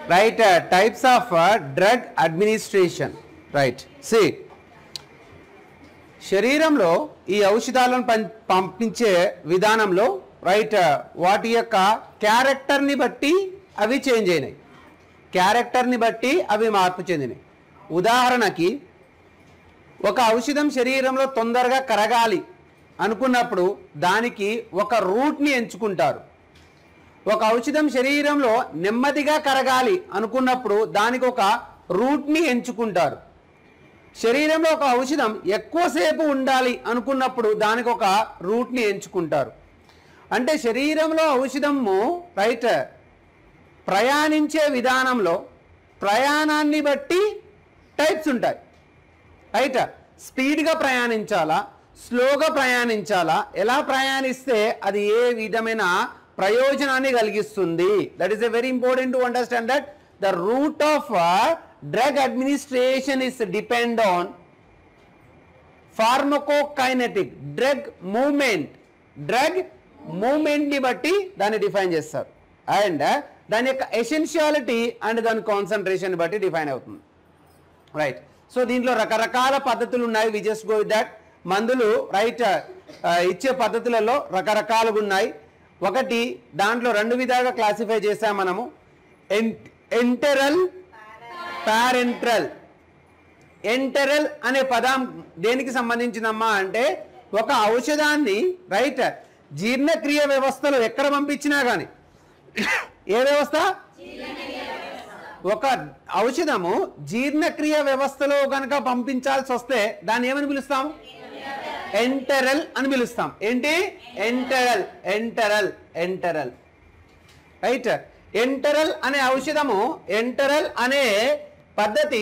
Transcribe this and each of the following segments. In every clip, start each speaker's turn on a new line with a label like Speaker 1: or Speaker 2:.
Speaker 1: Right types of drug administration right సి శరీరంలో ఈ ఔషధాలను పం- పంపించే విధానంలో రైట్ వాటి యొక్క క్యారెక్టర్ని బట్టి అవి చేంజ్ అయినాయి క్యారెక్టర్ని బట్టి అవి మార్పు చెందినాయి ఉదాహరణకి ఒక ఔషధం శరీరంలో తొందరగా కరగాలి అనుకున్నప్పుడు దానికి ఒక రూట్ని ఎంచుకుంటారు ఒక ఔషధం శరీరంలో నెమ్మదిగా కరగాలి అనుకున్నప్పుడు దానికి ఒక రూట్ని ఎంచుకుంటారు శరీరంలో ఒక ఔషధం ఎక్కువసేపు ఉండాలి అనుకున్నప్పుడు దానికి ఒక రూట్ని ఎంచుకుంటారు అంటే శరీరంలో ఔషధము రైట్ ప్రయాణించే విధానంలో ప్రయాణాన్ని బట్టి టైప్స్ ఉంటాయి రైట్ స్పీడ్గా ప్రయాణించాలా స్లోగా ప్రయాణించాలా ఎలా ప్రయాణిస్తే అది ఏ విధమైన ప్రయోజనాన్ని కలిగిస్తుంది that is a very important to understand that the route of drug administration is depend on pharmacokinetic drug movement drug మూమెంట్ని బట్టి దాన్ని డిఫైన్ చేస్తారు అండ్ దాని యొక్క ఎసెన్షియాలిటీ అండ్ దాని కాన్సన్ట్రేషన్ బట్టి డిఫైన్ అవుతుంది రైట్ సో దీంట్లో రకరకాల పద్ధతులు ఉన్నాయి we just go with that మందులు రైట్ ఇచ్చే పద్ధతులలో రకరకాలుగా ఉన్నాయి ఒకటి దాంట్లో రెండు విధాలుగా క్లాసిఫై చేసాం మనము ఎంటెరల్ పారెంట్రల్ ఎంటెరల్ అనే పదం దేనికి సంబంధించిందమ్మా అంటే ఒక ఔషధాన్ని రైట్ జీర్ణక్రియ వ్యవస్థలో ఎక్కడ పంపించినా కానీ ఏ వ్యవస్థ ఒక ఔషధము జీర్ణక్రియ వ్యవస్థలో కనుక పంపించాల్సి వస్తే దాన్ని ఏమని పిలుస్తాం ఎంటరల్ అని పిలుస్తాం ఏంటి enteral enteral enteral right enteral అనే ఔషధము ఎంటరల్ అనే పద్ధతి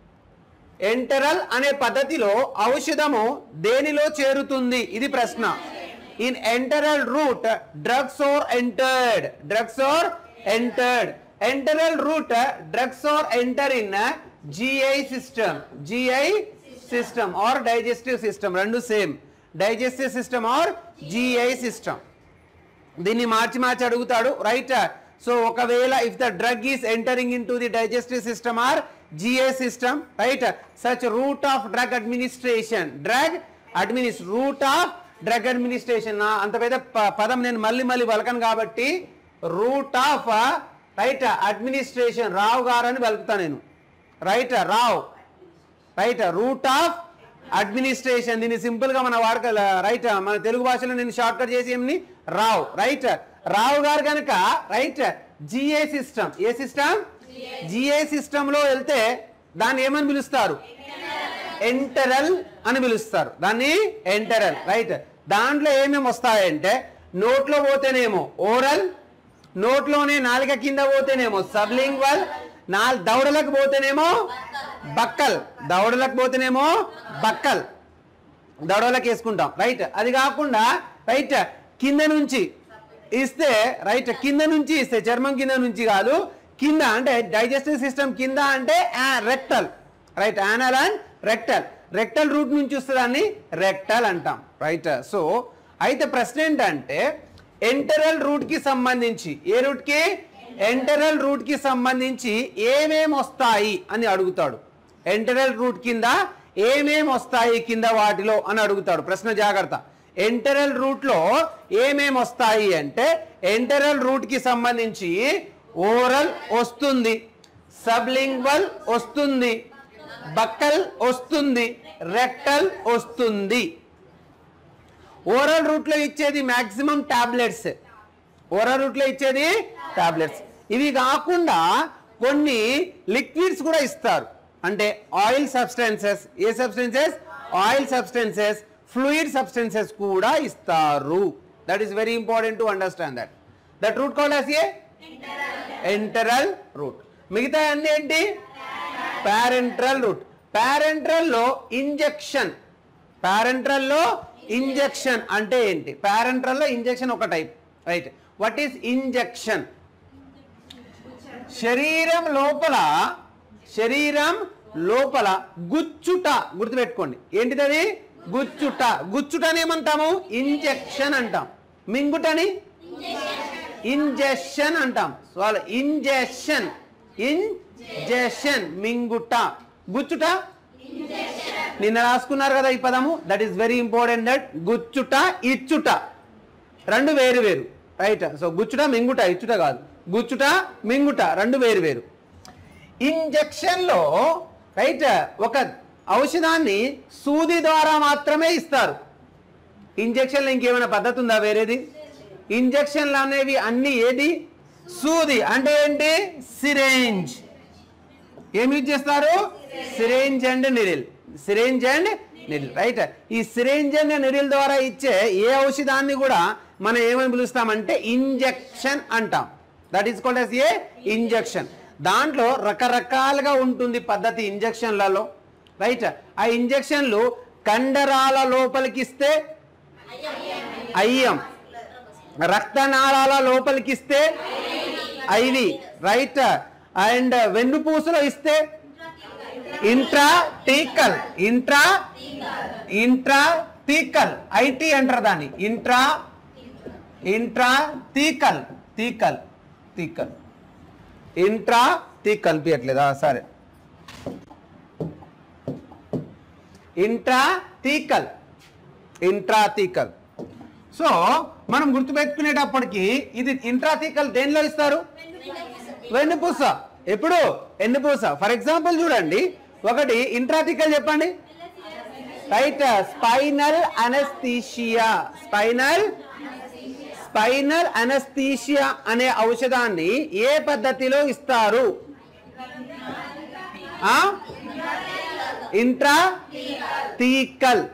Speaker 1: ఎంటరల్ అనే పద్ధతిలో ఔషధము దేనిలో చేరుతుంది ఇది ప్రశ్న in enteral route drugs are entered drugs are entered enteral route drugs are enter in GI system GI system or digestive system రెండు same digestive system or GI system దీన్ని మార్చి మార్చి అడుగుతాడు రైట్ సో ఒకవేళ if the drug is entering in to the digestive system or GI system right such route of drug administration drug adminis route of drug administration అంత పెద్ద ప- పదం నేను మళ్ళీ మళ్ళీ పలకను కాబట్టి route of right administration Rao garu అని పలుకుతా నేను right Rao right route of administration దీన్ని సింపుల్ గా మన వాడక రైట్ మన తెలుగు భాషలో నేను షార్ట్ కట్ చేసి ఏమని రావ్ రైట్ రావు గారు కనుక రైట్ జిఏ సిస్టమ్ ఏ సిస్టమ్ జిఏ సిస్టమ్ లో వెళ్తే దాన్ని ఏమని పిలుస్తారు ఎంటరల్ అని పిలుస్తారు దాన్ని ఎంటరల్ రైట్ దాంట్లో ఏమేమి వస్తాయంటే నోట్లో పోతేనేమో ఓరల్ నోట్లోనే నాలుక కింద పోతేనేమో సబ్లింగ్వల్ నాల్ దవడలకు పోతేనేమో బక్కల్ దవడలకు పోతేనేమో బక్కల్ దవడలకు వేసుకుంటాం రైట్ అది కాకుండా రైట్ కింద నుంచి ఇస్తే రైట్ కింద నుంచి ఇస్తే చర్మం కింద నుంచి కాదు కింద అంటే డైజెస్టివ్ సిస్టమ్ కింద అంటే rectal right anal and rectal rectal route నుంచి వస్తే దాన్ని రెక్టల్ అంటాం రైట్ సో అయితే ప్రశ్న ఏంటంటే ఎంటరల్ రూట్ కి సంబంధించి ఏ రూట్ కి ఎంటరల్ రూట్ కి సంబంధించి ఏమేమి వస్తాయి అని అడుగుతాడు ఎంటరల్ రూట్ కింద ఏమేమి వస్తాయి కింద వాటిలో అని అడుగుతాడు ప్రశ్న జాగ్రత్త ఎంటరల్ రూట్ లో ఏమేమి వస్తాయి అంటే ఎంటరల్ రూట్ కి సంబంధించి ఓరల్ వస్తుంది సబ్లింగ్వల్ వస్తుంది బక్కల్ వస్తుంది రెక్టల్ వస్తుంది ఓరల్ రూట్ లో ఇచ్చేది మాక్సిమం టాబ్లెట్స్ ఓరల్ రూట్ లో ఇచ్చేది టాబ్లెట్స్ ఇవి కాకుండా కొన్ని లిక్విడ్స్ కూడా ఇస్తారు అంటే ఆయిల్ సబ్స్టెన్సెస్ ఏ substances oil substances fluid substances కూడా ఇస్తారు that is very important to understand that that route called as a enteral route మిగతా అన్ని ఏంటి పారెంట్రల్ రూట్ పారెంట్రల్ లో ఇంజెక్షన్ పారెంట్రల్ లో ఇంజెక్షన్ అంటే ఏంటి పారెంట్రల్ లో ఇంజెక్షన్ ఒక type right what is injection శరీరం లోపల శరీరం లోపల గుచ్చుట గుర్తుపెట్టుకోండి ఏంటిది అది గుచ్చుట గుచ్చుటని ఏమంటాము ఇంజెక్షన్ అంటాం మింగుటని ఇంజెక్షన్ అంటాం సో ఇంజెక్షన్ ఇంజెషన్ మింగుట గుచ్చుట నిన్న రాసుకున్నారు కదా ఈ పదము that is very important that గుచ్చుట ఇచ్చుట రెండు వేరు వేరు రైట్ సో గుచ్చుట మింగుట ఇచ్చుట కాదు గుచ్చుట మింగుట రెండు వేరు వేరు ఇంజెక్షన్లో రైట్ ఒక ఔషధాన్ని సూది ద్వారా మాత్రమే ఇస్తారు ఇంజెక్షన్లో ఇంకేమైనా పద్ధతి ఉందా వేరేది ఇంజెక్షన్లు అనేవి అన్ని ఏది సూది అంటే ఏంటి సిరేంజ్ ఏమి యూజ్ చేస్తారు syringe and needle syringe and needle right ఈ సిరేంజ్ అండ్ నిరిల్ ద్వారా ఇచ్చే ఏ ఔషధాన్ని కూడా మనం ఏమని పిలుస్తామంటే ఇంజెక్షన్ అంటాం that is called as a injection దాంట్లో రకరకాలుగా ఉంటుంది పద్ధతి ఇంజెక్షన్లలో రైట్ ఆ ఇంజెక్షన్లు కండరాల లోపలికి ఇస్తే అయ్యం రక్తనాళాల లోపలికి ఇస్తే ఐవి రైట్ అండ్ వెన్నుపూసలో ఇస్తే ఇంట్రాటీకల్ ఇంట్రా ఇంట్రాటీకల్ ఐటీ అంటారు దాన్ని intra intra thecal thecal thecal intra thecal పియట్లేదా సరే ఇంట్రా తీకల్ ఇంట్రాథీకల్ సో మనం గుర్తుపెట్టుకునేటప్పటికి ఇది ఇంట్రాథీకల్ దేనిలో ఇస్తారు వెన్నుపూస ఎప్పుడు వెన్నుపూస ఫర్ ఎగ్జాంపుల్ చూడండి ఒకటి ఇంట్రాథీకల్ చెప్పండి right spinal anaesthesia spinal spinal anaesthesia అనే ఔషధాన్ని ఏ పద్ధతిలో ఇస్తారు ఇంట్రా తీకల్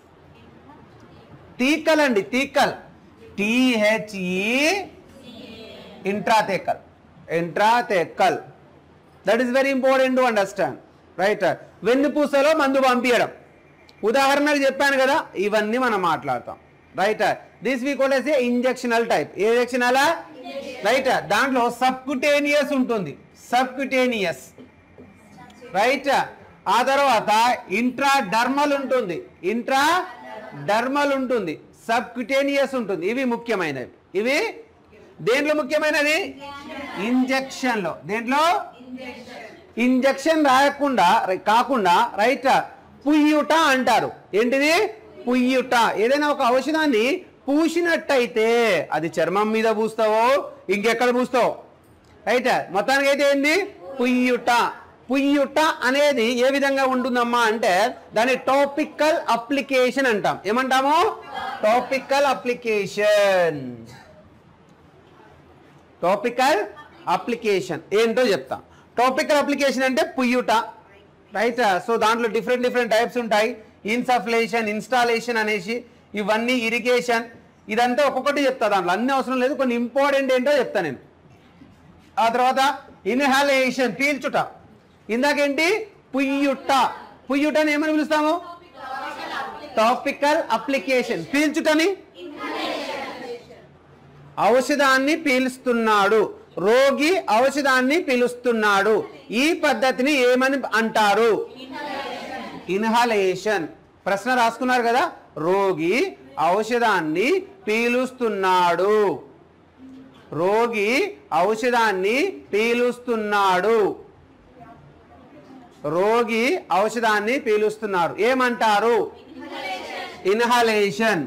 Speaker 1: తీకల్ అండి thecal T H E intrathecal intrathecal that is very important to understand right వెన్నుపూసలో మందు పంపించడం ఉదాహరణకు చెప్పాను కదా ఇవన్నీ మనం మాట్లాడతాం right this we call a injectional type a ఇంజెక్షనలా రైట్ దాంట్లో సబ్కుటేనియస్ ఉంటుంది సబ్కుటేనియస్ రైట్ ఆ తర్వాత ఇంట్రా డర్మల్ ఉంటుంది ఇంట్రా డర్మల్ ఉంటుంది సబ్క్యుటేనియస్ ఉంటుంది ఇవి ముఖ్యమైనవి ఇవి దేంట్లో ముఖ్యమైనది ఇంజెక్షన్ లో దేంట్లో ఇంజెక్షన్ రాయకుండా కాకుండా రైట్ పుయ్యుట అంటారు ఏంటిది పుయ్యుట ఏదైనా ఒక ఔషధాన్ని పూసినట్టయితే అది చర్మం మీద పూస్తావో ఇంకెక్కడ పూస్తావు రైట్ మొత్తానికి అయితే ఏంది పుయ్యుట పుయ్యుట అనేది ఏ విధంగా ఉంటుందమ్మా అంటే దాని టాపికల్ అప్లికేషన్ అంటాం ఏమంటాము టాపికల్ అప్లికేషన్ టాపికల్ అప్లికేషన్ ఏంటో చెప్తా టాపికల్ అప్లికేషన్ అంటే పుయ్యుట రైట్ సో దాంట్లో డిఫరెంట్ డిఫరెంట్ టైప్స్ ఉంటాయి ఇన్సఫ్లేషన్ ఇన్స్టాలేషన్ అనేసి ఇవన్నీ ఇరిగేషన్ ఇదంతా ఒక్కొక్కటి చెప్తా దాంట్లో అన్ని అవసరం లేదు కొన్ని ఇంపార్టెంట్ ఏంటో చెప్తా నేను ఆ తర్వాత ఇన్హాలేషన్ పీల్చుట ఇందాకేంటి పుయ్యుట పుయ్యుటని ఏమని పిలుస్తాము టాపికల్ అప్లికేషన్ పీల్చుటని ఔషధాన్ని పీలుస్తున్నాడు రోగి ఔషధాన్ని పీలుస్తున్నాడు ఈ పద్ధతిని ఏమని అంటారు ఇన్హలేషన్ ప్రశ్న రాసుకున్నారు కదా రోగి ఔషధాన్ని పీలుస్తున్నాడు రోగి ఔషధాన్ని పీలుస్తున్నాడు రోగి ఔషధాన్ని పీలుస్తున్నారు ఏమంటారు ఇన్హలేషన్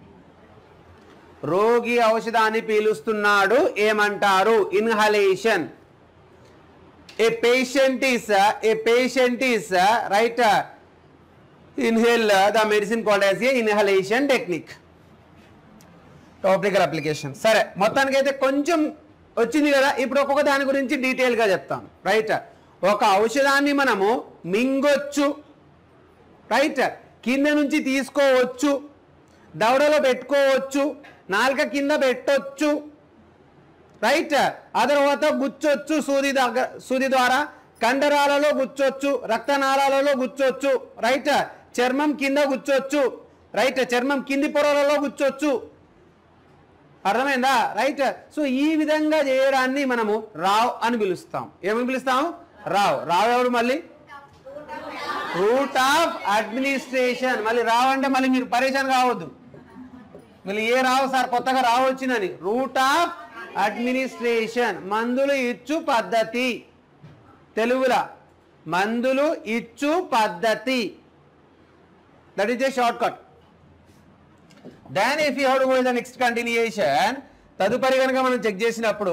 Speaker 1: రోగి ఔషధాన్ని పీలుస్తున్నాడు ఏమంటారు inhalation a patient is a patient is right inhale the medicine called as a inhalation technique topical application సరే మొత్తానికి అయితే కొంచెం వచ్చింది కదా ఇప్పుడు ఒక్కొక్క దాని గురించి డీటెయిల్గా చెప్తాను రైట్ ఒక ఔషధాన్ని మనము మింగొచ్చు రైట్ కింద నుంచి తీసుకోవచ్చు దవడలో పెట్టుకోవచ్చు నాలుక కింద పెట్టొచ్చు రైట్ ఆ తర్వాత గుచ్చొచ్చు సూది దగ్గర సూది ద్వారా కండరాలలో గుచ్చొచ్చు రక్తనాళాలలో గుచ్చొచ్చు రైట్ చర్మం కింద గుచ్చొచ్చు రైట్ చర్మం కింది పొరలలో గుచ్చొచ్చు అర్థమైందా రైట్ సో ఈ విధంగా చేయడాన్ని మనము రావ్ అని పిలుస్తాం ఏమని పిలుస్తాం రావ్ రావ్ ఎవరు మళ్ళీ రూట్ ఆఫ్ అడ్మినిస్ట్రేషన్ మళ్ళీ రావ్ అంటే మళ్ళీ మీరు పరేషాన్ కావద్దు మళ్ళీ ఏ రావు సార్ కొత్తగా రావచ్చిందని రూట్ ఆఫ్ అడ్మినిస్ట్రేషన్ మందులు ఇచ్చు పద్ధతి తెలుగులో మందులు ఇచ్చు పద్ధతి that is a short cut than if you how to go the next continuation తదుపరి కనుక మనం చెక్ చేసినప్పుడు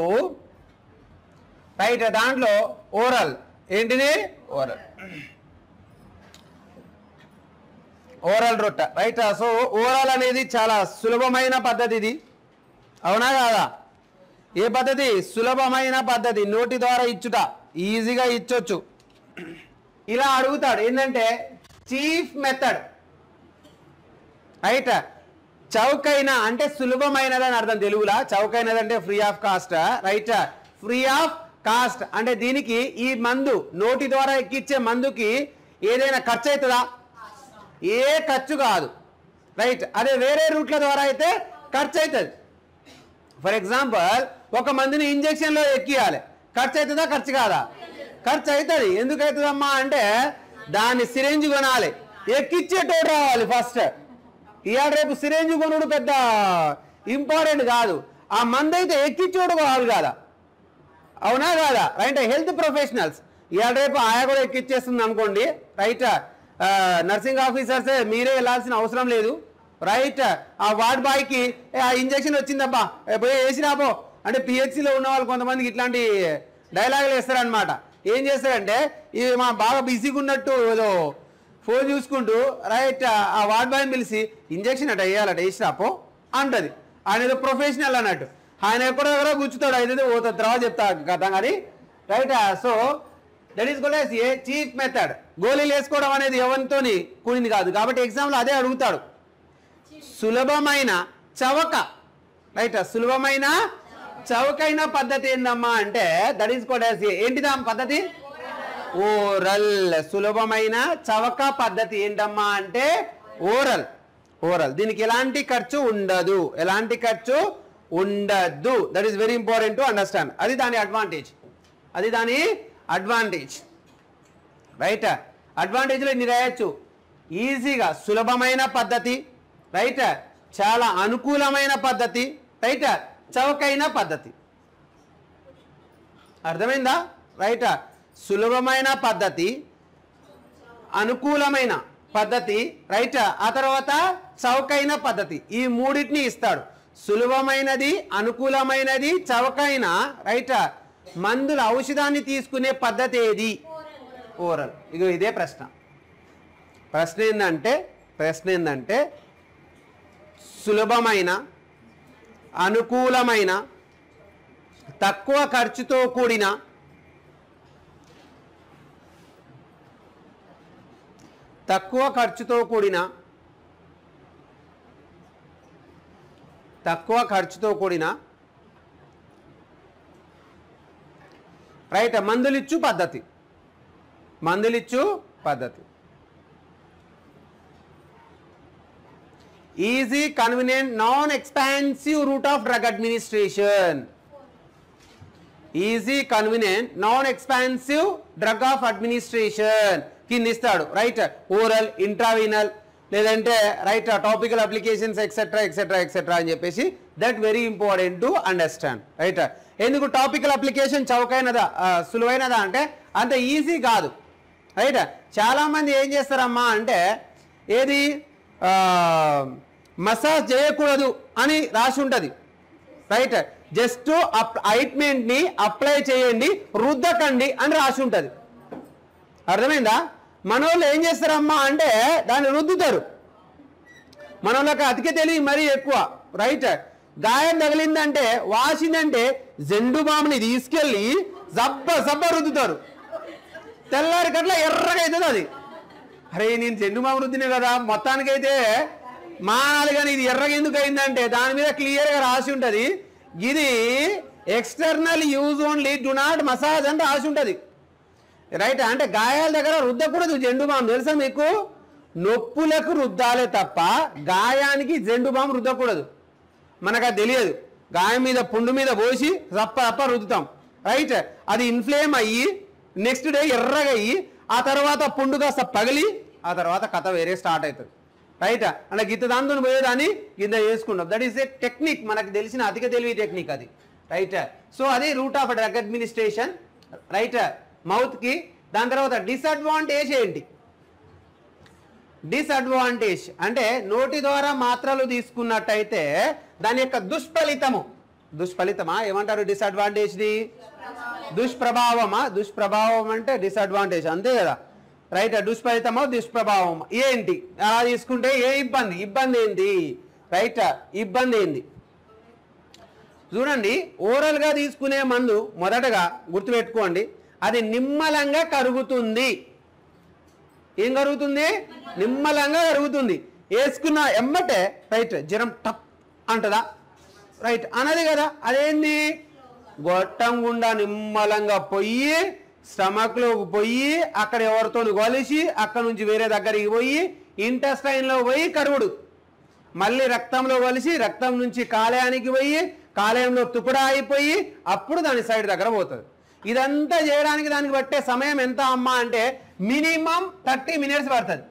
Speaker 1: రైట్ దాంట్లో ఓరల్ ఏంటిది ఓరల్ ఓరల్ రొట్ట రైట్ సో ఓరల్ అనేది చాలా సులభమైన పద్ధతి ఇది అవునా కాదా ఏ పద్ధతి సులభమైన పద్ధతి నోటి ద్వారా ఇచ్చుట ఈజీగా ఇచ్చొచ్చు ఇలా అడుగుతాడు ఏంటంటే చీఫ్ మెథడ్ రైట్ చౌకైన అంటే సులభమైనది అని అర్థం తెలుగులా చౌకైనది అంటే free of cost right free of cost అంటే దీనికి ఈ మందు నోటి ద్వారా ఎక్కిచ్చే మందుకి ఏదైనా ఖర్చు అవుతుందా ఏ ఖర్చు కాదు రైట్ అదే వేరే రూట్ల ద్వారా అయితే ఖర్చు అవుతుంది ఫర్ ఎగ్జాంపుల్ ఒక మందిని ఇంజక్షన్లో ఎక్కియాలి ఖర్చు అవుతుందా ఖర్చు కాదా ఖర్చు అవుతుంది ఎందుకు అవుతుందమ్మా అంటే దాన్ని సిరేంజ్ కొనాలి ఎక్కిచ్చేటోడు రావాలి ఫస్ట్ ఇవాళ రేపు సిరేంజ్ కొనుడు పెద్ద ఇంపార్టెంట్ కాదు ఆ మంది అయితే ఎక్కిచ్చేవాడు కావాలి కదా అవునా కాదా రైట్ హెల్త్ ప్రొఫెషనల్స్ ఇవాళ రేపు ఆయా కూడా ఎక్కిచ్చేస్తుంది అనుకోండి రైట్ నర్సింగ్ ఆఫీసర్స్ మీరే వెళ్ళాల్సిన అవసరం లేదు రైట్ ఆ వార్డ్ బాయ్కి "ఏ, ఆ ఇంజక్షన్ వచ్చిందబ్బా ఏ, పోయి వేసిరాపో అంటే పిహెచ్సిలో ఉన్న వాళ్ళు కొంతమందికి ఇట్లాంటి డైలాగులు వేస్తారనమాట ఏం చేస్తారంటే ఇవి మా బాగా బిజీగా ఉన్నట్టు ఏదో ఫోన్ చూసుకుంటూ రైట్ ఆ వార్డ్ బాయ్ని పిలిచి ఇంజక్షన్ అట వేయాలట వేసిరాపో అంటది ఆయన ఏదో ప్రొఫెషనల్ అన్నట్టు ఆయన ఎక్కడో దగ్గర కూర్చుతాడు అయితే పోతుంది తర్వాత చెప్తా కదా కానీ రైట్ సో దట్ ఈస్ కూడా ఏ చీఫ్ మెథడ్ గోళీలు వేసుకోవడం అనేది ఎవరితోని కూడింది కాదు కాబట్టి ఎగ్జామ్లో అదే అడుగుతాడు సులభమైన చవక రైట్ సులభమైన చవకైన పద్ధతి ఏందమ్మా అంటే దట్ ఈస్ కూడా ఏంటిదా పద్ధతి ఓరల్ సులభమైన చవక పద్ధతి ఏంటమ్మా అంటే ఓరల్ ఓరల్ దీనికి ఎలాంటి ఖర్చు ఉండదు ఎలాంటి ఖర్చు ఉండద్దు that is very important to understand అది దాని అడ్వాంటేజ్ అది దాని అడ్వాంటేజ్ రైట్ అడ్వాంటేజ్లో ఇన్ని రాయొచ్చు ఈజీగా సులభమైన పద్ధతి రైట్ చాలా అనుకూలమైన పద్ధతి రైట్ చౌకైన పద్ధతి అర్థమైందా రైట్ సులభమైన పద్ధతి అనుకూలమైన పద్ధతి రైట్ ఆ తర్వాత చౌకైన పద్ధతి ఈ మూడింటిని ఇస్తాడు సులభమైనది అనుకూలమైనది చౌకైన రైట్ మందుల ఔషధాన్ని తీసుకునే పద్ధతి ఏది ఓరల్ ఇగో ఇదే ప్రశ్న ప్రశ్న ఏంటంటే ప్రశ్న ఏంటంటే సులభమైన అనుకూలమైన తక్కువ ఖర్చుతో కూడిన తక్కువ ఖర్చుతో కూడిన తక్కువ ఖర్చుతో కూడిన రైట్ మందులిచ్చు పద్ధతి మందులిచ్చు పద్ధతి easy convenient non expensive route of drug administration easy convenient non expensive drug of administration కింద ఇస్తాడు రైట్ ఓరల్ ఇంట్రావినల్ లేదంటే right topical applications etcetera etcetera etcetera అని చెప్పేసి that very important to understand right ఎందుకు topical application చౌకైనదా ఆ, సులువైనదా అంటే అంత ఈజీ కాదు రైట్ చాలా మంది ఏం చేస్తారమ్మా అంటే ఏది మసాజ్ చేయకూడదు అని రాసి ఉంటుంది రైట్ జస్ట్ ఆయింట్మెంట్ ని అప్లై చేయండి రుద్దకండి అని రాసి ఉంటుంది అర్థమైందా మనోళ్ళు ఏం చేస్తారమ్మా అంటే దాన్ని రుద్దుతారు మనోళ్ళకి అతికే తెలివి మరీ ఎక్కువ రైట్ గాయం తగిలిందంటే వాసిందంటే జెండు బాముని తీసుకెళ్ళి జబ్బ జబ్బ రుద్దుతారు తెల్లారి కట్ల ఎర్రగా అవుతుంది అది అరే నేను జెండు బాము రుద్దినే కదా మొత్తానికైతే మానాలి కానీ ఇది ఎర్రగా ఎందుకు అయిందంటే దాని మీద క్లియర్గా రాసి ఉంటుంది ఇది external use only do not massage అని రాసి ఉంటుంది రైట్ అంటే గాయాల దగ్గర రుద్దకూడదు జెండు బామ్ తెలుసా మీకు నొప్పులకు రుద్దాలే తప్ప గాయానికి జెండు బామ్ రుద్దకూడదు మనకు అది తెలియదు గాయం మీద పుండు మీద పోసి రప్ప రప్ప రుద్దుతాం రైట్ అది ఇన్ఫ్లేమ్ అయ్యి నెక్స్ట్ డే ఎర్రగా అయ్యి ఆ తర్వాత పుండు కాస్త పగిలి ఆ తర్వాత కథ వేరే స్టార్ట్ అవుతుంది రైట్ అంటే గిత్త దాంతో పోయేదాన్ని కింద చేసుకుంటాం దట్ ఈస్ ఏ టెక్నిక్ మనకు తెలిసిన అధిక తెలివి టెక్నిక్ అది రైట్ సో అది route of drug administration right మౌత్కి దాని తర్వాత డిసడ్వాంటేజ్ ఏంటి డిసడ్వాంటేజ్ అంటే నోటి ద్వారా మాత్రలు తీసుకున్నట్టయితే దాని యొక్క దుష్ఫలితము దుష్ఫలితమా ఏమంటారు డిసడ్వాంటేజ్ది దుష్ప్రభావమా దుష్ప్రభావం అంటే డిసడ్వాంటేజ్ అంతే కదా రైట్ దుష్ఫలితమా దుష్ప్రభావం ఏంటి అలా తీసుకుంటే ఏ ఇబ్బంది ఇబ్బంది ఏంటి రైట్ ఇబ్బంది ఏంటి చూడండి ఓరల్గా తీసుకునే మందు మొదటగా గుర్తుపెట్టుకోండి అది నిమ్మలంగా కరుగుతుంది ఏం కరుగుతుంది నిమ్మలంగా కరుగుతుంది వేసుకున్న ఎమ్మటే రైట్ జ్వరం టప్ అంటదా రైట్ అనది కదా అదేంది గొట్టం గుండా నిమ్మలంగా పొయ్యి స్టమక్లోకి పోయి అక్కడ ఎవరితో కలిసి అక్కడ నుంచి వేరే దగ్గరికి పోయి ఇంటెస్టైన్లో పోయి కరుగుడు మళ్ళీ రక్తంలో కలిసి రక్తం నుంచి కాలేయానికి పోయి కాలేయంలో తుకుడా అయిపోయి అప్పుడు దాని సైడ్ దగ్గర పోతుంది ఇదంతా చేయడానికి దానికి పట్టే సమయం ఎంత అమ్మా అంటే మినిమం థర్టీ మినిట్స్ పడుతుంది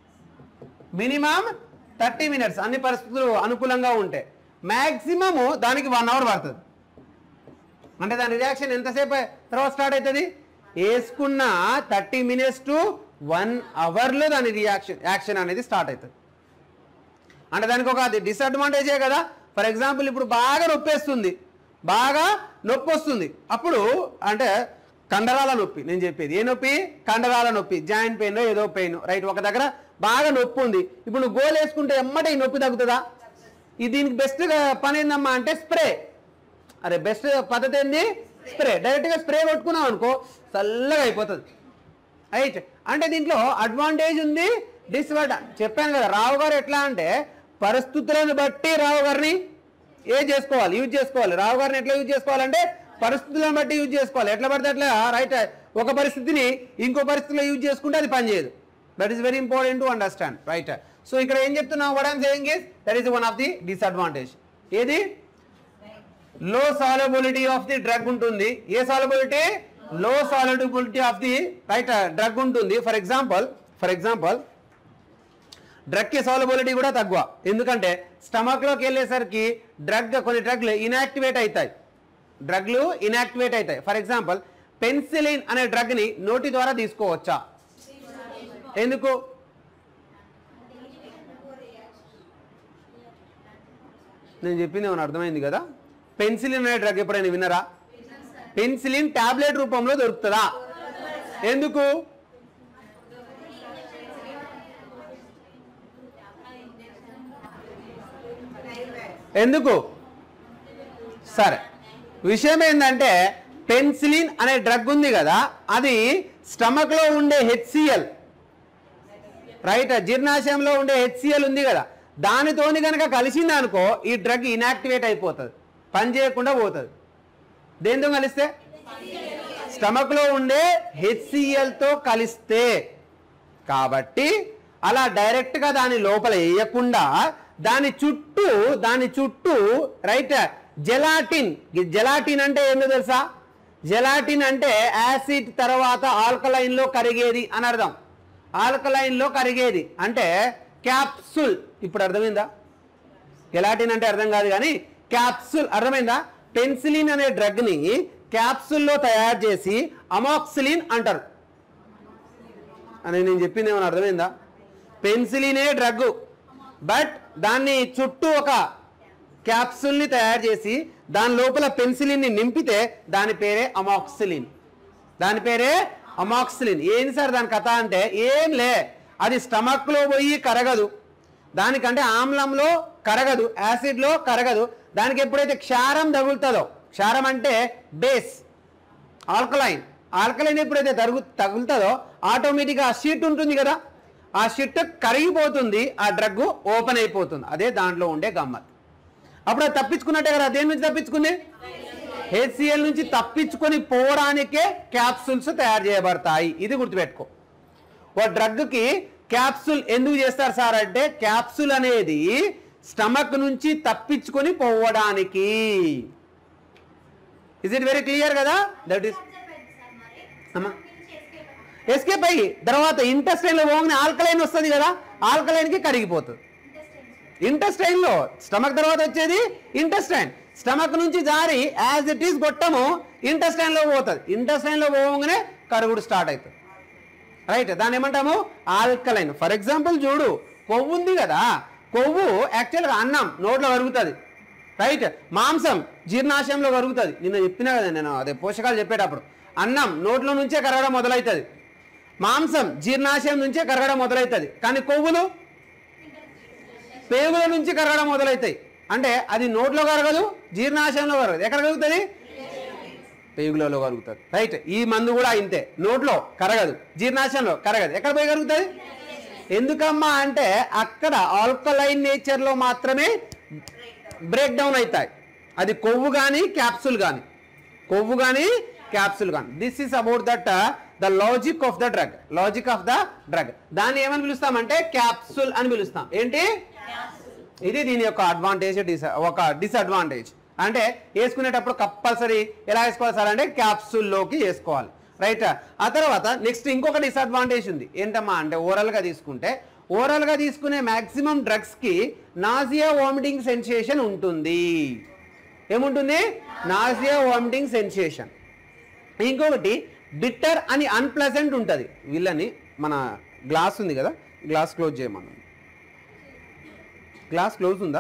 Speaker 1: మినిమం థర్టీ మినిట్స్ అన్ని పరిస్థితులు అనుకూలంగా ఉంటాయి మ్యాక్సిమము దానికి వన్ అవర్ పడుతుంది అంటే దాని రియాక్షన్ ఎంతసేపు తర్వాత స్టార్ట్ అవుతుంది వేసుకున్న థర్టీ మినిట్స్ టు వన్ అవర్లో దాని రియాక్షన్ యాక్షన్ అనేది స్టార్ట్ అవుతుంది అంటే దానికి ఒక అది డిసడ్వాంటేజే కదా ఫర్ ఎగ్జాంపుల్ ఇప్పుడు బాగా నొప్పి వేస్తుంది బాగా నొప్పి వస్తుంది అప్పుడు అంటే కండరాల నొప్పి నేను చెప్పేది ఏ నొప్పి కండరాల నొప్పి జాయింట్ పెయిన్ ఏదో పెయిన్ రైట్ ఒక దగ్గర బాగా నొప్పి ఉంది ఇప్పుడు నువ్వు గోల్ వేసుకుంటే ఎమ్మటే ఈ నొప్పి తగ్గుతుందా ఇది దీనికి బెస్ట్ పని ఏందమ్మా అంటే స్ప్రే అరే బెస్ట్ పద్ధతి ఏంది స్ప్రే డైరెక్ట్గా స్ప్రే కొట్టుకున్నావు అనుకో చల్లగా అయిపోతుంది రైట్ అంటే దీంట్లో అడ్వాంటేజ్ ఉంది డిస్అడ్వాంటేజ్ చెప్పాను కదా రావు గారు ఎట్లా అంటే పరిస్థితులను బట్టి రావు గారిని ఏ చేసుకోవాలి యూజ్ చేసుకోవాలి రావు గారిని ఎట్లా యూజ్ చేసుకోవాలంటే పరిస్థితులను బట్టి యూజ్ చేసుకోవాలి ఎట్లా పడితే అట్లా రైట్ ఒక పరిస్థితిని ఇంకో పరిస్థితిలో యూజ్ చేసుకుంటే అది పనిచేయదు that is very important to understand right so ఇక్కడ ఏం చెప్తున్నాం what I'm saying is that is one of the disadvantage ఏది low solubility of the drug ఉంటుంది ఏ solubility low solubility of the right drug ఉంటుంది for example for example drug కి solubility కూడా తక్కువ ఎందుకంటే స్టమక్ లోకి వెళ్ళేసరికి డ్రగ్ కొన్ని డ్రగ్లు ఇనాక్టివేట్ అవుతాయి డ్రగ్లు ఇనాక్టివేట్ అవుతాయి ఫర్ ఎగ్జాంపుల్ పెన్సిలిన్ అనే డ్రగ్ ని నోటి ద్వారా తీసుకోవచ్చా ఎందుకు నేను చెప్పింది ఏమైనా అర్థమైంది కదా పెన్సిలిన్ అనే డ్రగ్ ఎప్పుడైనా విన్నరా పెన్సిలిన్ టాబ్లెట్ రూపంలో దొరుకుతుందా ఎందుకు ఎందుకు సరే విషయం ఏంటంటే పెన్సిలిన్ అనే డ్రగ్ ఉంది కదా అది స్టమక్ లో ఉండే హెచ్సిఎల్ రైట్ జీర్ణాశయంలో ఉండే హెచ్సిఎల్ ఉంది కదా దానితోని కనుక కలిసింది అనుకో ఈ డ్రగ్ ఇనాక్టివేట్ అయిపోతుంది పని చేయకుండా పోతుంది దేంతో కలిస్తే స్టమక్ లో ఉండే HCl తో కలిస్తే కాబట్టి అలా డైరెక్ట్ గా దాని లోపల వేయకుండా దాని చుట్టూ దాని చుట్టూ రైట్ జెలాటిన్ జెలాటిన్ అంటే ఏందో తెలుసా జెలాటిన్ అంటే యాసిడ్ తర్వాత ఆల్కలైన్ లో కరిగేది అని అర్థం ఆల్కలైన్ లో కరిగేది అంటే క్యాప్సుల్ ఇప్పుడు అర్థమైందా కెలాటిన్ అంటే అర్థం కాదు కానీ క్యాప్సుల్ అర్థమైందా పెన్సిలిన్ అనే డ్రగ్ ని క్యాప్సుల్లో తయారు చేసి అమాక్సిలిన్ అంటారు అని నేను చెప్పింది ఏమైనా అర్థమైందా పెన్సిలినే డ్రగ్ బట్ దాన్ని చుట్టూ ఒక క్యాప్సుల్ని తయారు చేసి దాని లోపల పెన్సిలిన్ని నింపితే దాని పేరే అమాక్సిలిన్ దాని పేరే అమాక్సిలిన్ ఏంది సార్ దాని కథ అంటే ఏం లే అది స్టమక్లో పోయి కరగదు దానికంటే ఆమ్లంలో కరగదు యాసిడ్లో కరగదు దానికి ఎప్పుడైతే క్షారం తగులుతుందో క్షారం అంటే బేస్ ఆల్కలైన్ ఆల్కలైన్ ఎప్పుడైతే తరుగు తగులుతుందో ఆటోమేటిక్గా ఆ షీట్ ఉంటుంది కదా ఆ షీట్ కరిగిపోతుంది ఆ డ్రగ్ ఓపెన్ అయిపోతుంది అదే దాంట్లో ఉండే గమ్మత్ అప్పుడు అది తప్పించుకున్నట్టే కదా దేని నుంచి తప్పించుకుంది హెచ్సిఎల్ నుంచి తప్పించుకొని పోవడానికే క్యాప్సూల్స్ తయారు చేయబడతాయి ఇది గుర్తుపెట్టుకో ఓ డ్రగ్కి క్యాప్సూల్ ఎందుకు చేస్తారు సార్ అంటే క్యాప్సూల్ అనేది స్టమక్ నుంచి తప్పించుకొని పోవడానికి ఇస్ ఇట్ వెరీ క్లియర్ కదా దట్ ఈస్ అమ్మా ఎస్కేప్ అయ్యి తర్వాత ఇంటెస్టైన్ లో పోగానే ఆల్కలైన్ వస్తుంది కదా ఆల్కలైన్ కి కరిగిపోతుంది ఇంటెస్టైన్ లో స్టమక్ తర్వాత వచ్చేది ఇంటెస్టైన్ స్టమక్ నుంచి జారి యాజ్ ఇట్ ఈస్ గొట్టము ఇంటెస్టైన్ లో పోతుంది ఇంటెస్టైన్ లో పోగానే కరుగుడు స్టార్ట్ అవుతుంది రైట్ దాన్ని ఏమంటాము ఆల్కలైన్ ఫర్ ఎగ్జాంపుల్ చూడు కొవ్వు ఉంది కదా కొవ్వు యాక్చువల్గా అన్నం నోట్లో కరుగుతుంది రైట్ మాంసం జీర్ణాశయంలో కరుగుతుంది నిన్న చెప్పినా కదా నేను అదే పోషకాలు చెప్పేటప్పుడు అన్నం నోట్లో నుంచే కరగడం మొదలవుతుంది మాంసం జీర్ణాశయం నుంచే కరగడం మొదలవుతుంది కానీ కొవ్వులు పేగుల నుంచి కరగడం మొదలవుతాయి అంటే అది నోట్లో కరగదు జీర్ణాశయంలో కరగదు ఎక్కడ కరుగుతుంది పేగులలో కరుగుతుంది రైట్ ఈ మందు కూడా ఇంతే నోట్లో కరగదు జీర్ణాశయంలో కరగదు ఎక్కడ పోయి కరుగుతుంది ఎందుకమ్మా అంటే అక్కడ ఆల్కలైన్ నేచర్లో మాత్రమే బ్రేక్ డౌన్ అవుతాయి అది కొవ్వు కానీ క్యాప్సుల్ కానీ కొవ్వు కానీ క్యాప్సుల్ కానీ this is about that the logic of the drug logic of the drug దాన్ని ఏమని పిలుస్తామంటే క్యాప్సుల్ అని పిలుస్తాం ఏంటి ఇది దీని యొక్క అడ్వాంటేజ్ డిస్ ఒక డిసడ్వాంటేజ్ అంటే వేసుకునేటప్పుడు కంపల్సరీ ఎలా వేసుకోవాలి సార్ అంటే క్యాప్సూల్లోకి వేసుకోవాలి రైట్ ఆ తర్వాత నెక్స్ట్ ఇంకొక డిసడ్వాంటేజ్ ఉంది ఏంటమ్మా అంటే ఓరల్గా తీసుకుంటే ఓరల్గా తీసుకునే మ్యాక్సిమం డ్రగ్స్కి నాజియా వామిటింగ్ సెన్సేషన్ ఉంటుంది ఏముంటుంది నాజియా వామిటింగ్ సెన్సేషన్ ఇంకొకటి బిట్టర్ అని అన్ప్లెజెంట్ ఉంటుంది వీళ్ళని మన గ్లాస్ ఉంది కదా గ్లాస్ క్లోజ్ చేయమన్నాను గ్లాస్ క్లోజ్ ఉందా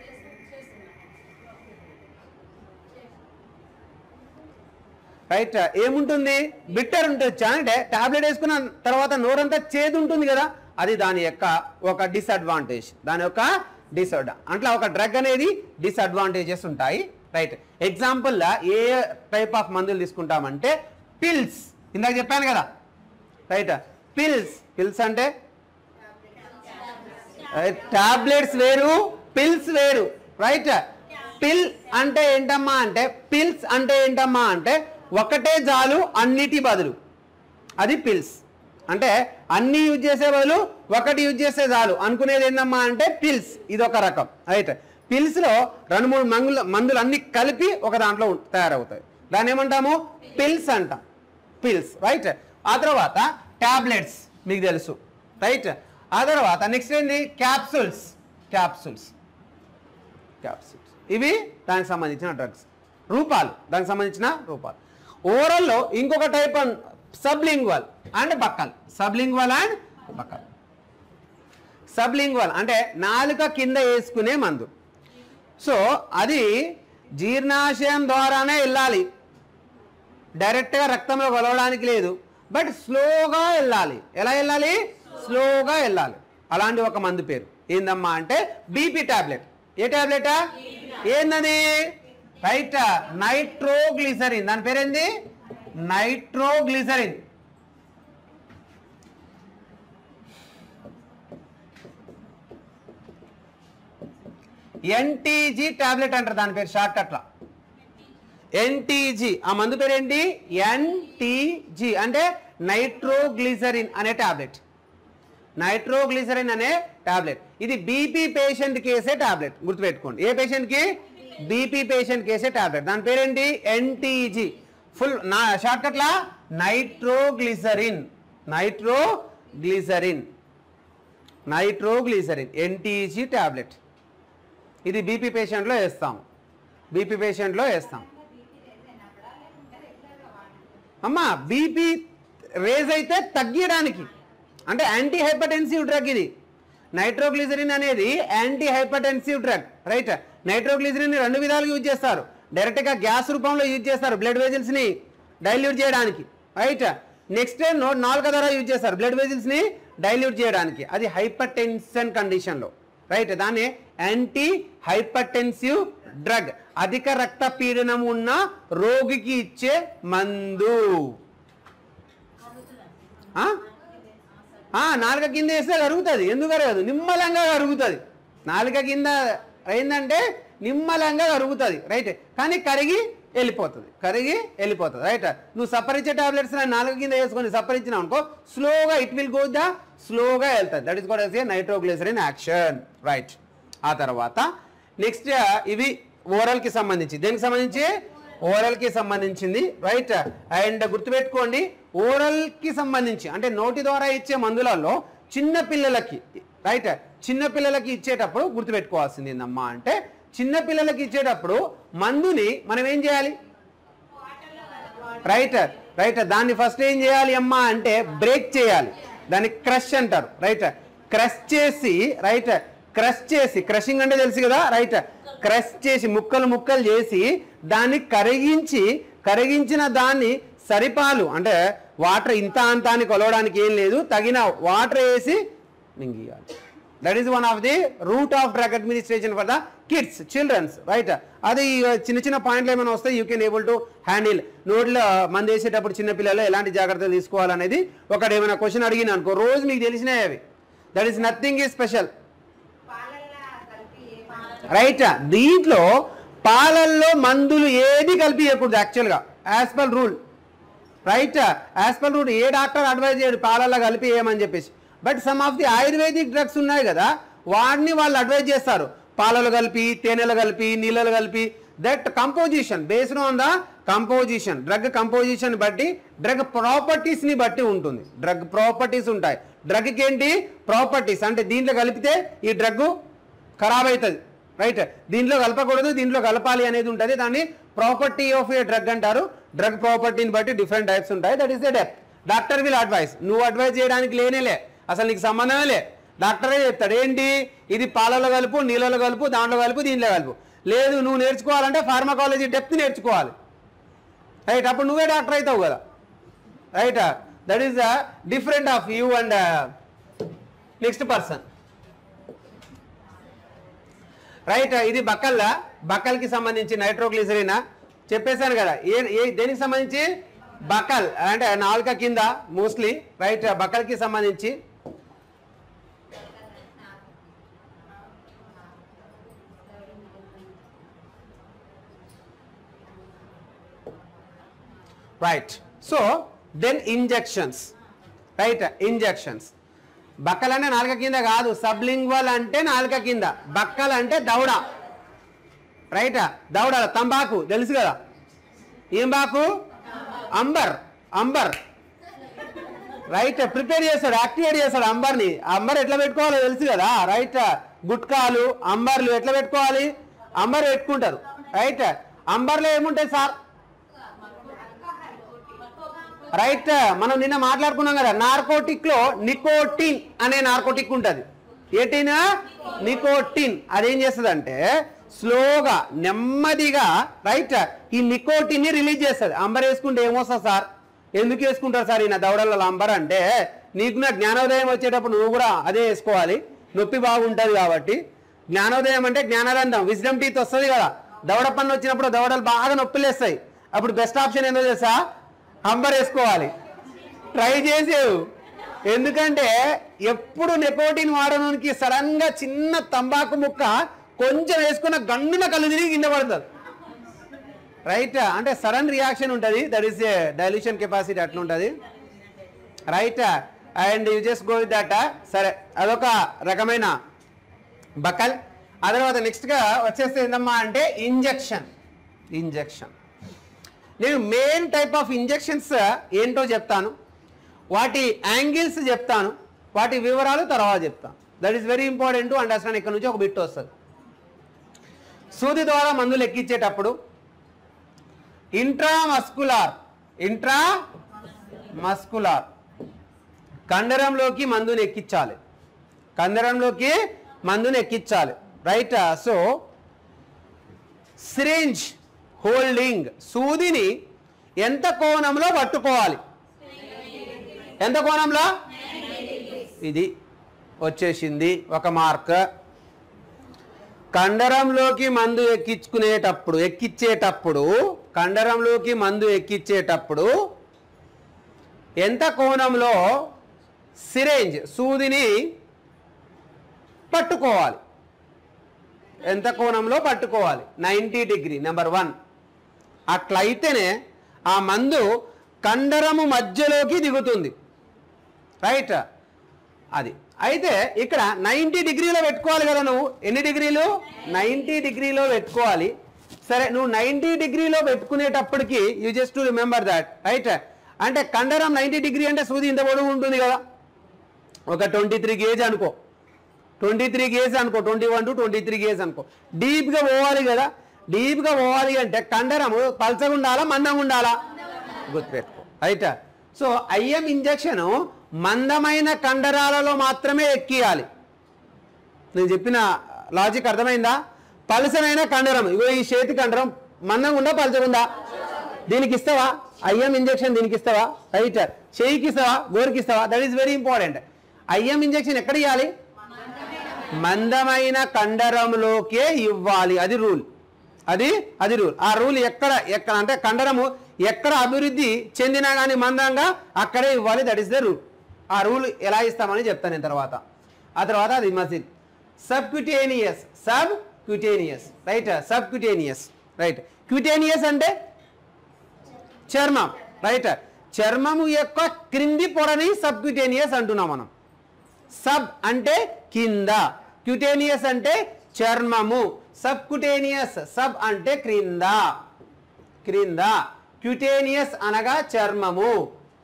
Speaker 1: రైట్ ఏముంటుంది బిట్టర్ ఉంటుంది అంటే టాబ్లెట్ వేసుకున్న తర్వాత నోరంతా చేదు ఉంటుంది కదా అది దాని యొక్క ఒక డిసడ్వాంటేజ్ దాని యొక్క డిసడ్ అట్లా ఒక డ్రగ్ అనేది డిసడ్వాంటేజెస్ ఉంటాయి రైట్ ఎగ్జాంపుల్ ఏ టైప్ ఆఫ్ మందులు తీసుకుంటామంటే పిల్స్ ఇందాక చెప్పాను కదా రైట్ పిల్స్ పిల్స్ అంటే టాబ్లెట్స్ వేరు పిల్స్ వేరు రైట్ పిల్ అంటే ఏంటమ్మా అంటే పిల్స్ అంటే ఏంటమ్మా అంటే ఒకటే జాలు అన్నిటి బదులు అది పిల్స్ అంటే అన్ని యూజ్ చేసే బదులు ఒకటి యూజ్ చేస్తే చాలు అనుకునేది ఏందమ్మా అంటే పిల్స్ ఇది ఒక రకం రైట్ పిల్స్లో రెండు మూడు మందులు మందులు అన్ని కలిపి ఒక దాంట్లో ఉం- తయారవుతాయి దాన్ని ఏమంటాము పిల్స్ అంటాం పిల్స్ రైట్ ఆ తర్వాత టాబ్లెట్స్ మీకు తెలుసు రైట్ ఆ తర్వాత నెక్స్ట్ ఏంది క్యాప్సూల్స్ క్యాప్సూల్స్ క్యాప్సూల్స్ ఇవి దానికి సంబంధించిన డ్రగ్స్ రూపాలు దానికి సంబంధించిన రూపాలు ఓరల్లో ఇంకొక type sublingual and buccal sublingual and buccal sublingual అంటే నాలుక కింద వేసుకునే మందు సో అది జీర్ణాశయం ద్వారానే వెళ్ళాలి డైరెక్ట్గా రక్తంలో కలవడానికి లేదు బట్ స్లోగా వెళ్ళాలి ఎలా వెళ్ళాలి స్లోగా వెళ్ళాలి అలాంటి ఒక మందు పేరు ఏందమ్మా అంటే బీపీ టాబ్లెట్ ఏ టాబ్లెటా ఏందది రైట్ నైట్రోగ్లిసరిన్ దాని పేరేంది నైట్రోగ్లిసరిన్ ఎన్టీజీ టాబ్లెట్ అంటారు దాని పేరు షార్ట్ కట్లో ఎన్టీజీ ఆ మందు పేరు ఏంటి ఎన్టీజీ అంటే నైట్రోగ్లిసరిన్ అనే టాబ్లెట్ నైట్రోగ్లిసరిన్ అనే టాబ్లెట్ ఇది బీపీ పేషెంట్ కేసే టాబ్లెట్ గుర్తుపెట్టుకోండి ఏ పేషెంట్ కి బీపీ పేషెంట్ కేసే టాబ్లెట్ దాని పేరేంటి ఎన్టీజీ ఫుల్ నా షార్ట్ కట్లా nitroglycerin nitroglycerin nitroglycerin NTG tablet ఇది బీపీ పేషెంట్లో వేస్తాము బీపీ పేషెంట్లో వేస్తాం అమ్మా బీపీ రేజ్ అయితే తగ్గించడానికి అంటే యాంటీ హైపర్టెన్సివ్ డ్రగ్ ఇది నైట్రోగ్లిజరిన్ అనేది anti hypertensive drug right nitroglycerin రెండు విధాలుగా యూజ్ చేస్తారు డైరెక్ట్గా గ్యాస్ రూపంలో యూజ్ చేస్తారు బ్లడ్ వెజిల్స్ని డైల్యూట్ చేయడానికి రైట్ నెక్స్ట్ నో నాలుక ద్వారా యూజ్ చేస్తారు బ్లడ్ వెజిల్స్ని డైల్యూట్ చేయడానికి అది హైపర్ టెన్షన్ కండిషన్లో రైట్ దాన్ని యాంటీ హైపర్టెన్సివ్ డ్రగ్ అధిక రక్తపీడనం ఉన్న రోగికి ఇచ్చే మందు ఆ? ఆ, నాలుక కింద వేస్తే కరుగుతుంది ఎందుకు కరగదు నిమ్మలంగా కరుగుతుంది నాలుక కింద అయిందంటే నిమ్మలంగా కరుగుతుంది రైట్ కానీ కరిగి వెళ్ళిపోతుంది కరిగి వెళ్ళిపోతుంది రైట్ నువ్వు సపరించే టాబ్లెట్స్ నాలుగు కింద వేసుకొని సపరించినావు అనుకో స్లోగా ఇట్ విల్ గో ద స్లోగా వెళ్తుంది దట్ ఇస్ కూడా నైట్రోగ్లిసరిన్ యాక్షన్ రైట్ ఆ తర్వాత నెక్స్ట్ ఇవి ఓరల్ కి సంబంధించి దేనికి సంబంధించి ఓరల్ కి సంబంధించింది రైట్ అండ్ గుర్తుపెట్టుకోండి ఓరల్ కి సంబంధించి అంటే నోటి ద్వారా ఇచ్చే మందులలో చిన్న పిల్లలకి రైట్ చిన్న పిల్లలకి ఇచ్చేటప్పుడు గుర్తుపెట్టుకోవాల్సింది ఏందమ్మా అంటే చిన్న పిల్లలకి ఇచ్చేటప్పుడు మందుని మనం ఏం చేయాలి రైట్ రైట్ దాన్ని ఫస్ట్ ఏం చేయాలి అమ్మా అంటే బ్రేక్ చేయాలి దాన్ని క్రష్ అంటారు రైట్ క్రష్ చేసి రైట్ క్రష్ చేసి క్రషింగ్ అంటే తెలుసు కదా రైట్ క్రష్ చేసి ముక్కలు ముక్కలు చేసి దాన్ని కరిగించి కరిగించిన దాన్ని సరిపాలు అంటే వాటర్ ఇంత అంత అని కొలవడానికి ఏం లేదు తగిన వాటర్ వేసి మింగియాలి that is one of the route of drug administration for the kids childrens right అది uh, చిన్న చిన్న పాయింట్లు ఏమైనా వస్తే you can able to handle నోట్లో మంది వేసేటప్పుడు చిన్న పిల్లలు ఎలాంటి జాగ్రత్తలు తీసుకోవాలనేది ఒకటి ఏమైనా క్వశ్చన్ అడిగిన అనుకో రోజు మీకు తెలిసినాయి అవి దట్ ఈస్ నథింగ్ ఈ స్పెషల్ రైట్ దీంట్లో పాలల్లో మందులు ఏది కలిపియకూడదు యాక్చువల్గా as per rule right as per rule a doctor advise చేయడు పాలల్లో కలిపి ఏమని చెప్పేసి but some of the ayurvedic drugs ఉన్నాయి కదా వాటిని వాళ్ళు అడ్వైజ్ చేస్తారు పాలలో కలిపి తేనెలు కలిపి నీళ్ళలు కలిపి that composition based on the composition drug composition బట్టి డ్రగ్ ప్రాపర్టీస్ ని బట్టి ఉంటుంది డ్రగ్ ప్రాపర్టీస్ ఉంటాయి డ్రగ్కి ఏంటి ప్రాపర్టీస్ అంటే దీంట్లో కలిపితే ఈ డ్రగ్ ఖరాబ్ అవుతుంది రైట్ దీంట్లో కలపకూడదు దీంట్లో కలపాలి అనేది ఉంటుంది దాన్ని ప్రాపర్టీ ఆఫ్ ఏ డ్రగ్ అంటారు డ్రగ్ ప్రాపర్టీని బట్టి డిఫరెంట్ టైప్స్ ఉంటాయి దట్ ఈస్ ద డెప్ డాక్టర్ విల్ అడ్వైస్ నువ్వు అడ్వైస్ చేయడానికి లేనేలే అసలు నీకు సంబంధమే లే డాక్టరే చెప్తాడు ఏంటి ఇది పాలలో కలుపు నీళ్ళలో కలుపు దాంట్లో కలుపు దీంట్లో కలుపు లేదు నువ్వు నేర్చుకోవాలంటే ఫార్మకాలజీ డెప్త్ నేర్చుకోవాలి రైట్ అప్పుడు నువ్వే డాక్టర్ అవుతావు కదా right that is the different of you and next person right ఇది బక్కల్లా బక్కల్కి సంబంధించి నైట్రోగ్లిసరిన్ చెప్పేశాను కదా ఏ ఏ దేనికి సంబంధించి బక్కల్ అంటే నాలుక కింద మోస్ట్లీ రైట్ బక్కల్కి సంబంధించి right so then injections right injections buccal అంటే నాలుక కింద కాదు సబ్లింగ్వల్ అంటే నాలుక కింద బక్కలు అంటే దౌడ రైట్ దౌడ తంబాకు తెలుసు కదా ఏం బాకు అంబర్ అంబర్ రైట్ ప్రిపేర్ చేస్తాడు యాక్టివేట్ చేస్తాడు అంబర్ని అంబర్ ఎట్లా పెట్టుకోవాలో తెలుసు కదా రైట్ గుట్కాలు అంబర్లు ఎట్లా పెట్టుకోవాలి అంబర్ పెట్టుకుంటారు రైట్ అంబర్లో ఏముంటాయి సార్ రైట్ మనం నిన్న మాట్లాడుకున్నాం కదా నార్కోటిక్ లో నికోటిన్ అనే నార్కోటిక్ ఉంటుంది ఏటినా నికోటిన్ అదేం చేస్తుంది అంటే స్లోగా నెమ్మదిగా రైట్ ఈ నికోటిన్ ని రిలీజ్ చేస్తుంది అంబర్ వేసుకుంటే ఏమొస్తుంది సార్ ఎందుకు వేసుకుంటారు సార్ ఈయన దవడలలో అంబర్ అంటే నీకు నా జ్ఞానోదయం వచ్చేటప్పుడు నువ్వు కూడా అదే వేసుకోవాలి నొప్పి బాగుంటుంది కాబట్టి జ్ఞానోదయం అంటే జ్ఞానరంధం విజ్డమ్ టీత్ వస్తుంది కదా దవడ పన్ను వచ్చినప్పుడు దవడలు బాగా నొప్పిలేస్తాయి అప్పుడు బెస్ట్ ఆప్షన్ ఏందో తెలుసా అంబర్ వేసుకోవాలి ట్రై చేసేవు ఎందుకంటే ఎప్పుడు నెపోటిన్ వాడడానికి సడన్ గా చిన్న తంబాకు ముక్క కొంచెం వేసుకున్న గన్నున కళ్ళు తిరిగి కింద పడుతుంది రైట్ అంటే సడన్ రియాక్షన్ ఉంటుంది that is a dilution capacity అట్లా ఉంటుంది right and you just go with that సరే అదొక రకమైన బకల్ ఆ తర్వాత నెక్స్ట్గా వచ్చేస్తే ఏందమ్మా అంటే ఇంజెక్షన్ ఇంజెక్షన్ నేను మెయిన్ టైప్ ఆఫ్ ఇంజెక్షన్స్ ఏంటో చెప్తాను వాటి యాంగిల్స్ చెప్తాను వాటి వివరాలు తర్వాత చెప్తాను that is very important to understand ఇక్కడ నుంచి ఒక బిట్ వస్తుంది సూది ద్వారా మందులు ఎక్కించేటప్పుడు ఇంట్రామస్కులార్ ఇంట్రా మస్కులార్ కండరంలోకి మందుని ఎక్కించాలి కండరంలోకి మందుని ఎక్కించాలి రైట్ సో సిరింజ్ హోల్డింగ్ సూదిని ఎంత కోణంలో పట్టుకోవాలి ఎంత కోణంలో ఇది వచ్చేసింది ఒక మార్క్ కండరంలోకి మందు ఎక్కించుకునేటప్పుడు ఎక్కిచ్చేటప్పుడు కండరంలోకి మందు ఎక్కిచ్చేటప్పుడు ఎంత కోణంలో సిరేంజ్ సూదిని పట్టుకోవాలి ఎంత కోణంలో పట్టుకోవాలి నైంటీ డిగ్రీ నెంబర్ వన్ అట్లయితేనే ఆ మందు కండరము మధ్యలోకి దిగుతుంది రైట్ అది అయితే ఇక్కడ నైంటీ డిగ్రీలో పెట్టుకోవాలి కదా నువ్వు ఎన్ని డిగ్రీలు నైంటీ డిగ్రీలో పెట్టుకోవాలి సరే నువ్వు నైంటీ డిగ్రీలో పెట్టుకునేటప్పటికి you just to remember that right అంటే కండరం నైంటీ డిగ్రీ అంటే సూది ఇంత పొడవు ఉంటుంది కదా ఒక ట్వంటీ త్రీ గేజ్ అనుకో ట్వంటీ త్రీ గేజ్ అనుకో twenty one to twenty three gauge అనుకో డీప్గా పోవాలి కదా డీప్గా పోవాలి అంటే కండరము పల్చగా ఉండాలా మందంగా ఉండాలా గుర్తుపెట్టుకో రైట్ సో ఐఎం ఇంజెక్షన్ మందమైన కండరాలలో మాత్రమే ఎక్కియాలి నేను చెప్పిన లాజిక్ అర్థమైందా పలసనైన కండరం ఇగో ఈ చేతి కండరం మందంగా ఉందా పలచగుందా దీనికి ఇస్తావా ఐఎం ఇంజెక్షన్ దీనికి ఇస్తావా రైట్ చేయికి ఇస్తావా గోరికి ఇస్తావా that is very important IM injection ఎక్కడ ఇవ్వాలి మందమైన కండరంలోకే ఇవ్వాలి అది రూల్ అది అది రూల్ ఆ రూల్ ఎక్కడ ఎక్కడ అంటే కండరము ఎక్కడ అభివృద్ధి చెందినా కానీ మందంగా అక్కడే ఇవ్వాలి దట్ ఈస్ ద రూల్ ఆ రూల్ ఎలా ఇస్తామని చెప్తాను నేను తర్వాత ఆ తర్వాత అది muscle sub cutaneous sub cutaneous right sub cutaneous right cutaneous అంటే చర్మం రైట్ చర్మము యొక్క క్రింది పొరని సబ్ క్యూటేనియస్ అంటున్నాం మనం సబ్ అంటే కింద క్యూటేనియస్ అంటే చర్మము సబ్ క్యూటేనియస్ సబ్ అంటే క్రింద క్రింద క్యూటేనియస్ అనగా చర్మము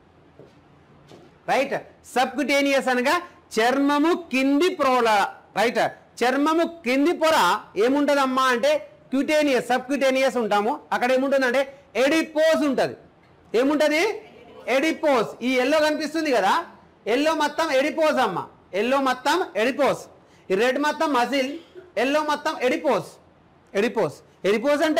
Speaker 1: రైట్ సబ్ క్యూటేనియస్ అనగా చర్మము కింది పొర రైట్ చర్మము కింది పొర ఏముంటదమ్మా అంటే క్యూటేనియస్ సబ్ క్యూటేనియస్ ఉంటాము అక్కడ ఏముంటుందంటే ఎడిపోజ్ ఉంటుంది ఏముంటది ఎడిపోజ్ ఈ ఎల్లో కనిపిస్తుంది కదా ఎల్లో మొత్తం ఎడిపోజ్ అమ్మ ఎల్లో మొత్తం ఎడిపోజ్ ఈ రెడ్ మొత్తం మజిల్ ఎల్లో మొత్తం ఎడిపోజ్ ఎడిపోజ్ ఎడిపోజ్ అంటే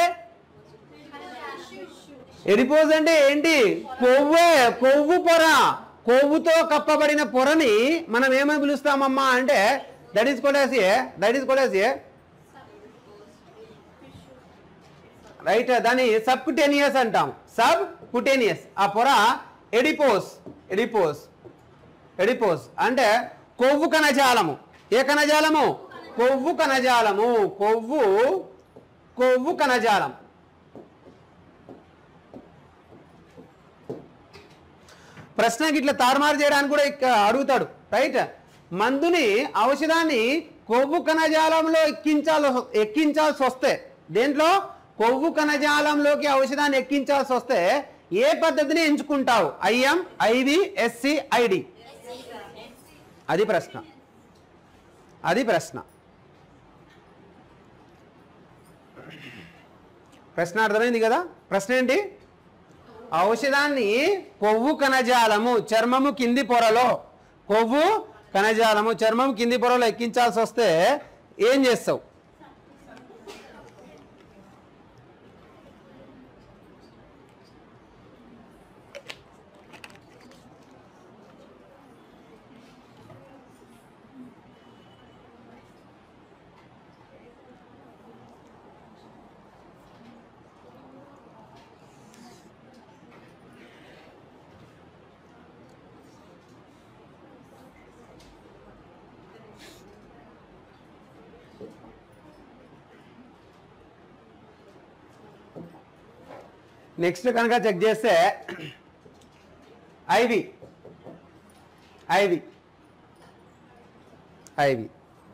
Speaker 1: ఎడిపోజ్ అంటే ఏంటి కొవ్వే కొవ్వు పొర కొవ్వుతో కప్పబడిన పొరని మనం ఏమని పిలుస్తామమ్మా అంటే దట్ ఈస్ కొలేసి దట్ ఈస్ కొలేసి రైట్ దాన్ని సబ్ కుటేనియస్ అంటాం సబ్ కుటేనియస్ ఆ పొర ఎడిపోస్ ఎడిపోస్ ఎడిపోస్ అంటే కొవ్వు కణజాలము ఏ కణజాలము కొవ్వు కణజాలము కొవ్వు కొవ్వు కణజాలం ప్రశ్నకి ఇట్లా తారుమారు చేయడానికి కూడా ఇక్క అడుగుతాడు రైట్ మందుని ఔషధాన్ని కొవ్వు కణజాలంలో ఎక్కించాలి ఎక్కించాల్సి వస్తే దేంట్లో కొవ్వు కణజాలంలోకి ఔషధాన్ని ఎక్కించాల్సి వస్తే ఏ పద్ధతిని ఎంచుకుంటావు ఐఎం ఐవి ఎస్సి ఐడి అది ప్రశ్న అది ప్రశ్న ప్రశ్న అర్థమైంది కదా ప్రశ్న ఏంటి ఔషధాన్ని కొవ్వు కణజాలము చర్మము కింది పొరలో కొవ్వు కణజాలము చర్మం కింది పొరలో ఎక్కించాల్సి వస్తే ఏం చేస్తావు నెక్స్ట్ కనుక చెక్ చేస్తే ఐవి ఐవి ఐవి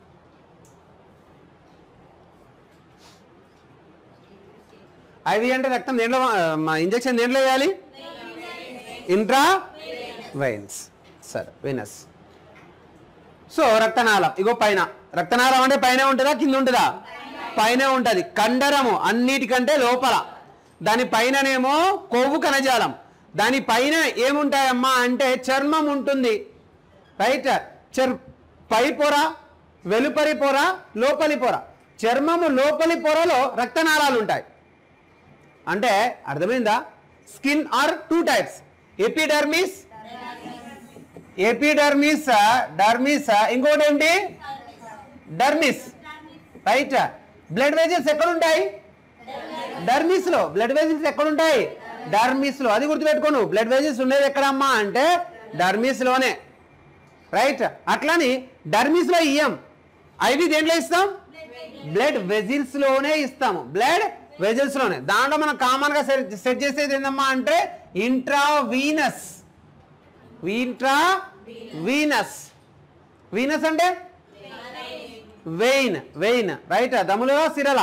Speaker 1: ఐవి అంటే రక్తం దేంట్లో ఇంజెక్షన్ దేంట్లో వేయాలి ఇంట్రా వైన్స్ సరే వెనస్ సో రక్తనాళం ఇగో పైన రక్తనాళం అంటే పైన ఉంటుందా కింద ఉంటుందా పైన ఉంటుంది కండరము అన్నిటికంటే లోపల దాని పైననేమో కొవ్వు కణజాలం దాని పైన ఏముంటాయమ్మా అంటే చర్మం ఉంటుంది రైట్ చర్ పై పొర వెలుపరి పొర లోపలి పొర చర్మము లోపలి పొరలో రక్తనాళాలు ఉంటాయి అంటే అర్థమైందా skin are two types epidermis epidermis dermis ఇంకోటి ఏంటి డర్మిస్ రైట్ బ్లడ్ వెజల్స్ ఎక్కడ ఉంటాయి డర్మిస్ లో బ్లడ్ వెజల్స్ ఎక్కడ ఉంటాయి డర్మిస్ లో అది గుర్తుపెట్టుకోను బ్లడ్ వెజల్స్ ఉండేది ఎక్కడమ్మా అంటే డర్మిస్ లోనే రైట్ అట్లని డర్మిస్ లో ఇయ్యం ఐవి దేంట్లో ఇస్తాం బ్లడ్ వెజిల్స్ లోనే ఇస్తాము బ్లడ్ వెజిల్స్ లోనే దాంట్లో మనం కామన్ గా సెట్ చేసేది ఏందమ్మా అంటే ఇంట్రావీనస్ ఇంట్రా వీనస్ వీనస్ అంటే వెయిన్ వెయిన్ రైట్ దములో సిరల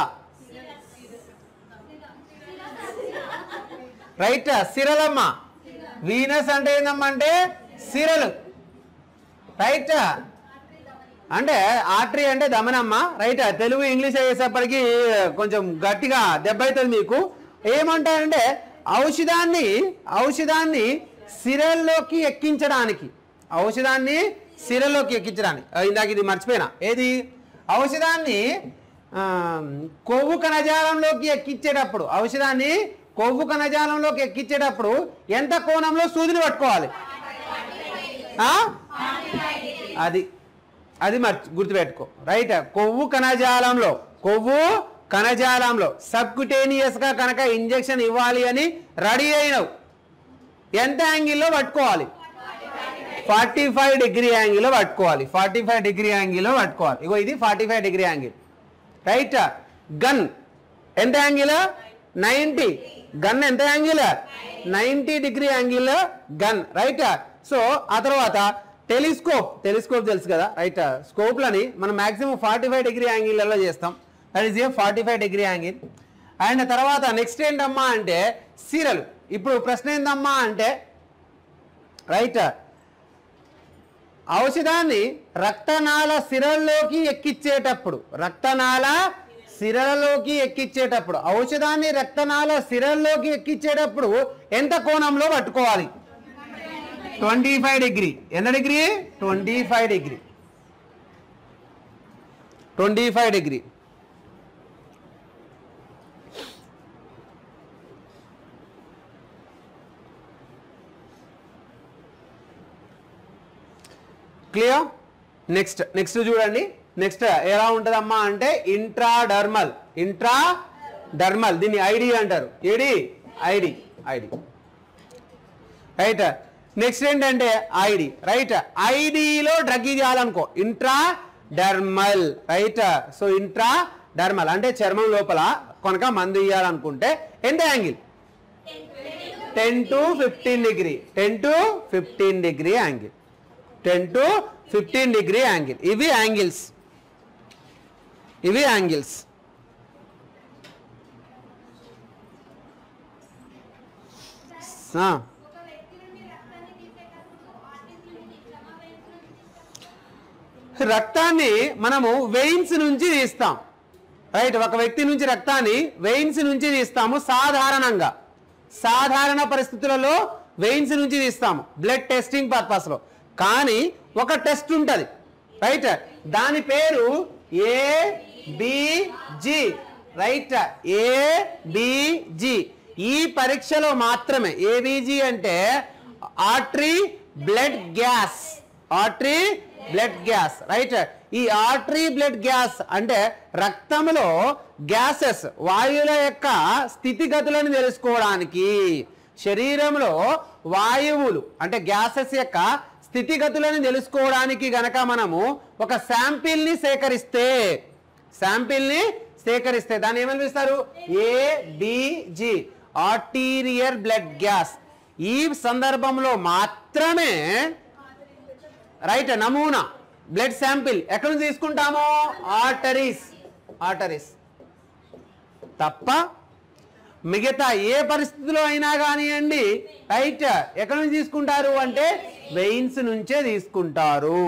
Speaker 1: రైట్ సిరలమ్మ వీనస్ అంటే ఏందమ్మా అంటే సిరలు రైట్ అంటే ఆర్టరీ అంటే దమనమ్మ రైట్ తెలుగు ఇంగ్లీష్ అయ్యేసప్పటికి కొంచెం గట్టిగా దెబ్బ అవుతుంది మీకు ఏమంటారంటే ఔషధాన్ని ఔషధాన్ని సిరల్లోకి ఎక్కించడానికి ఔషధాన్ని సిరల్లోకి ఎక్కించడానికి ఆ, ఇందాక ఇది మర్చిపోయినా ఏది ఔషధాన్ని ఆ, కొవ్వు కణజాలంలోకి ఎక్కించేటప్పుడు ఔషధాన్ని కొవ్వు కణజాలంలోకి ఎక్కించేటప్పుడు ఎంత కోణంలో సూదిని పట్టుకోవాలి ఆ? అది అది మర్చి గుర్తుపెట్టుకో రైట్ కొవ్వు కణజాలంలో కొవ్వు కణజాలంలో సబ్క్యుటేనియస్ గా కనుక ఇంజెక్షన్ ఇవ్వాలి అని రెడీ అయినవు ఎంత యాంగిల్లో పట్టుకోవాలి ఫార్టీ ఫైవ్ డిగ్రీ యాంగిల్లో పట్టుకోవాలి ఫార్టీ ఫైవ్ డిగ్రీ యాంగిల్లో పట్టుకోవాలి ఇగో ఇది forty five degree angle right gun ఎంత యాంగిల్ నైంటీ గన్ ఎంత angle ninety degree angle gun right so ఆ తర్వాత టెలిస్కోప్ టెలిస్కోప్ తెలుసు కదా రైట్ స్కోప్లని మనం మాక్సిమం ఫార్టీ ఫైవ్ డిగ్రీ యాంగిల్లో చేస్తాం that is a forty five degree angle and తర్వాత నెక్స్ట్ ఏంటమ్మా అంటే సీరలు ఇప్పుడు ప్రశ్న ఏందమ్మా అంటే రైట్ ఔషధాన్ని రక్తనాళ సిరల్లోకి ఎక్కించేటప్పుడు రక్తనాళ సిరలలోకి ఎక్కించేటప్పుడు ఔషధాన్ని రక్తనాళ సిరల్లోకి ఎక్కించేటప్పుడు ఎంత కోణంలో పట్టుకోవాలి ట్వంటీ ఫైవ్ డిగ్రీ ఎంత degree twenty five degree twenty five degree clear next next చూడండి నెక్స్ట్ ఎలా ఉంటుందమ్మా అంటే ఇంట్రాడర్మల్ ఇంట్రా డర్మల్ దీన్ని ఐడి అంటారు ఏడి ఐడి ఐడి రైట్ నెక్స్ట్ ఏంటంటే ఐడి రైట్ ఐడిలో డ్రగ్ ఇవ్వాలనుకో intra dermal right so intra dermal అంటే చర్మం లోపల కనుక మందు ఇవ్వాలనుకుంటే ఎంత angle ten to fifteen degree ten to fifteen degree angle ten to fifteen degree angle ఇవి యాంగిల్స్ ఇవి యాంగిల్స్ ఆ,
Speaker 2: ఒక వ్యక్తి నుండి రక్తాన్ని తీసేటప్పుడు ఆర్టీసీ నుండి శ్రమ వేయించిన
Speaker 1: రక్తాన్ని మనము వెయిన్స్ నుంచి తీస్తాం రైట్ ఒక వ్యక్తి నుంచి రక్తాన్ని వెయిన్స్ నుంచి తీస్తాము సాధారణంగా సాధారణ పరిస్థితులలో వెయిన్స్ నుంచి తీస్తాము బ్లడ్ టెస్టింగ్ పర్పస్ లో కానీ ఒక టెస్ట్ ఉంటుంది రైట్ దాని పేరు A G right A G ఈ పరీక్షలో మాత్రమే ఏబిజి అంటే artery blood gas artery blood gas right ఈ ఆర్టరీ బ్లడ్ గ్యాస్ అంటే రక్తంలో గ్యాసెస్ వాయువుల యొక్క స్థితిగతులను తెలుసుకోవడానికి శరీరంలో వాయువులు అంటే గ్యాసెస్ యొక్క స్థితిగతులను తెలుసుకోవడానికి గనక మనము ఒక శాంపిల్ ని సేకరిస్తే శాంపిల్ ని సేకరిస్తే దాన్ని ఏమని పిలుస్తారు ఏబిజి ఆర్టీరియర్ బ్లడ్ గ్యాస్ ఈ సందర్భంలో మాత్రమే రైట్ నమూనా బ్లడ్ శాంపిల్ ఎక్కడ నుంచి తీసుకుంటాము ఆర్టరీస్ ఆర్టరీస్ తప్ప మిగతా ఏ పరిస్థితిలో అయినా కానివ్వండి రైట్ ఎక్కడ నుంచి తీసుకుంటారు అంటే వెయిన్స్ నుంచే తీసుకుంటారు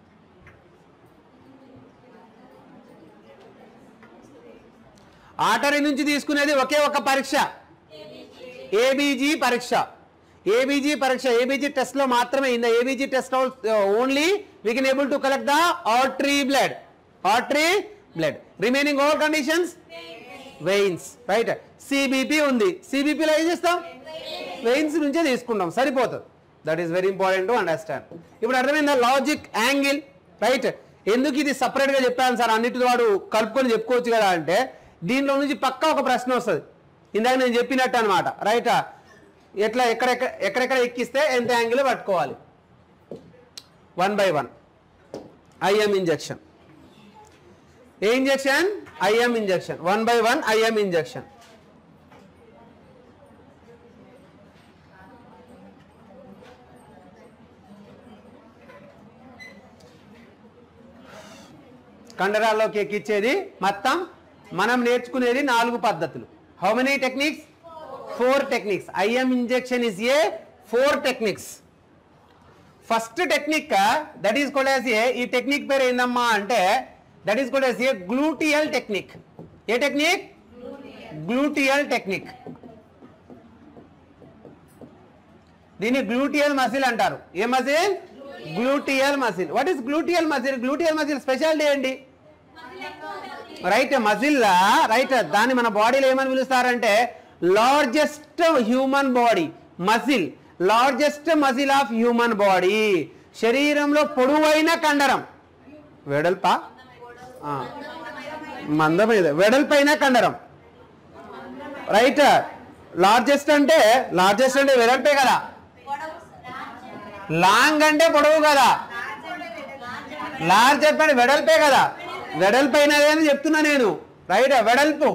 Speaker 1: ఆర్టరీ నుంచి తీసుకునేది ఒకే ఒక పరీక్ష ఏబీజీ పరీక్ష ఏబీజీ పరీక్ష ఏబీజీ టెస్ట్ లో మాత్రమే in the ABG test only we can able to collect the artery blood artery blood remaining all conditions veins right CBP ఉంది సిబిపిలో ఏం చేస్తాం వెయిన్స్ నుంచే తీసుకుంటాం సరిపోతుంది that is very important to understand ఇప్పుడు అర్థమైందా లాజిక్ యాంగిల్ రైట్ ఎందుకు ఇది separate గా చెప్పాను సార్ అన్నిటి వాడు కలుపుకొని చెప్పుకోవచ్చు కదా అంటే దీనిలో నుంచి పక్కా ఒక ప్రశ్న వస్తుంది ఇందాక నేను చెప్పినట్టు అనమాట రైట్ ఎట్లా ఎక్కడెక్కడ ఎక్కడెక్కడ ఎక్కిస్తే ఎంత యాంగిల్ పట్టుకోవాలి one by one IM injection ఏ injection IM injection one by one IM injection కండరాల్లోకి ఎక్కించేది మొత్తం మనం నేర్చుకునేది నాలుగు పద్ధతులు how many techniques four techniques IM injection is a four techniques first technique that is కూడా ఏ ఈ టెక్నిక్ పేరు ఏందమ్మా అంటే దట్ ఈస్ కూడా ఏ గ్లూటియల్ టెక్నిక్ ఏ టెక్నిక్ గ్లూటియల్ టెక్నిక్ దీన్ని గ్లూటియల్ మసిల్ అంటారు ఏ muscle gluteal muscle what is gluteal muscle gluteal muscle speciality ఏంటి రైట్ మజిల్ రైట్ దాన్ని మన బాడీలో ఏమని పిలుస్తారంటే largest human body muscle largest muscle of human body శరీరంలో పొడవైన కండరం వెడల్పా ఆ. మందమైనది వెడల్పైన కండరం రైట్ లార్జెస్ట్ అంటే లార్జెస్ట్ అంటే వెడల్పే కదా లాంగ్ అంటే పొడవు కదా లార్జ్ చెప్పండి వెడల్పే కదా వెడల్పైనది అని చెప్తున్నా నేను రైట్ వెడల్పు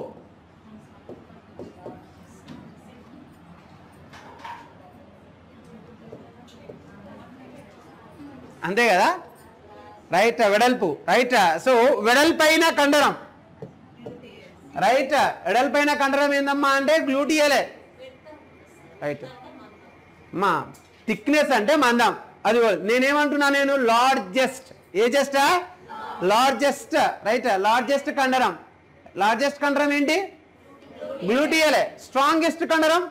Speaker 1: అంతే కదా రైట్ వెడల్పు రైట్ సో వెడల్పైన కండరం రైట్ వెడల్పైన కండరం ఏందమ్మా అంటే గ్లూటియలే రైట్ మా థిక్నెస్ అంటే మందం అది నేనేమంటున్నా నేను లార్జెస్ట్ ఏ జెస్టా లార్జెస్ట్ రైట్ లార్జెస్ట్ కండరం లార్జెస్ట్ కండరం ఏంటి గ్లూటియలే స్ట్రాంగెస్ట్ కండరం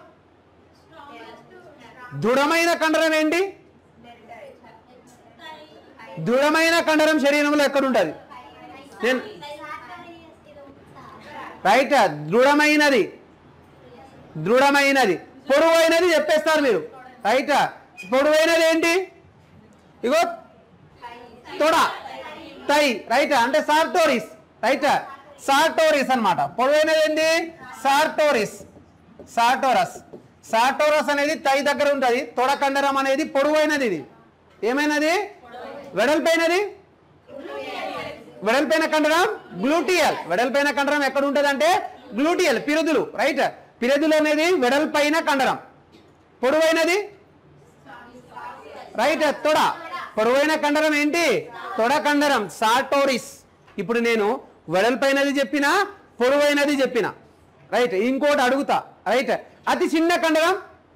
Speaker 1: దృఢమైన కండరం ఏంటి దృఢమైన కండరం శరీరంలో ఎక్కడ ఉంటుంది నేను రైట్ దృఢమైనది దృఢమైనది పొడవైనది చెప్పేస్తారు మీరు రైట్ పొడవైనది ఏంటి ఇగో తొడ తై రైట్ అంటే సార్టోరిస్ రైట్ సార్టోరిస్ అన్నమాట పొడవైనది ఏంటి సార్టోరిస్ సార్టోరస్ సార్టోరస్ అనేది తై దగ్గర ఉంటుంది తొడ కండరం అనేది పొడవైనది ఇది ఏమైనది వెడల్పైనది వెడల్పైన కండరం గ్లూటియల్ వెడల్పైన కండరం ఎక్కడ ఉంటుంది అంటే గ్లూటియల్ పిరదులు రైట్ పిరదులు అనేది వెడల్పైన కండరం పొడవైనది రైట్ తొడ పొడవైన కండరం ఏంటి తొడ కండరం సార్టోరిస్ ఇప్పుడు నేను వెడల్పైనది చెప్పిన పొడవైనది చెప్పిన రైట్ ఇంకోటి అడుగుతా రైట్ అతి చిన్న కండరం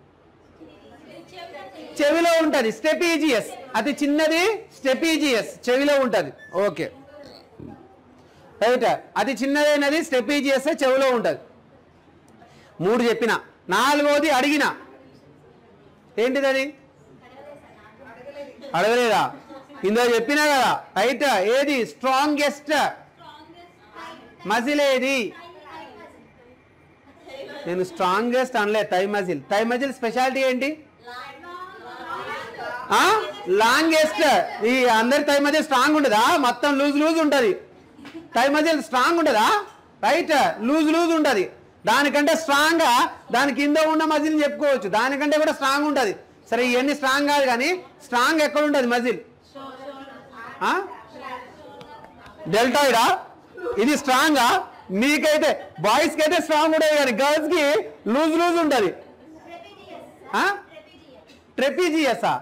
Speaker 1: చెవిలో ఉంటది స్టెపీజియస్ అతి చిన్నది స్టెపీజియస్ చెవిలో ఉంటది ఓకే రైట్ అతి చిన్నదైనది స్టెపీజియస్ చెవిలో ఉంటది మూడు చెప్పిన నాలుగోది అడిగిన ఏంటిది అది అడగలేదా ఇందులో చెప్పినా కదా రైట్ ఏది స్ట్రాంగెస్ట్ మజిల్ ఏది నేను స్ట్రాంగెస్ట్ అనలే thigh muscle thigh muscle speciality ఏంటి లాంగెస్ట్ ఈ అందరి థై మజిల్ స్ట్రాంగ్ ఉండదా మొత్తం లూజ్ లూజ్ ఉంటది థై మజిల్ స్ట్రాంగ్ ఉండదా రైట్ లూజ్ లూజ్ ఉంటది దానికంటే స్ట్రాంగ్ గా దాని కింద ఉన్న మజిల్ చెప్పుకోవచ్చు దానికంటే కూడా స్ట్రాంగ్ ఉంటది సరే ఇవన్నీ స్ట్రాంగ్ కాదు కానీ స్ట్రాంగ్ ఎక్కడ ఉంటది మజిల్ డెల్టాయిడా ఇది స్ట్రాంగా మీకైతే బాయ్స్ కి అయితే స్ట్రాంగ్ ఉండదు కానీ గర్ల్స్ కి లూజ్ లూజ్ ఉంటది ట్రెపీజియసా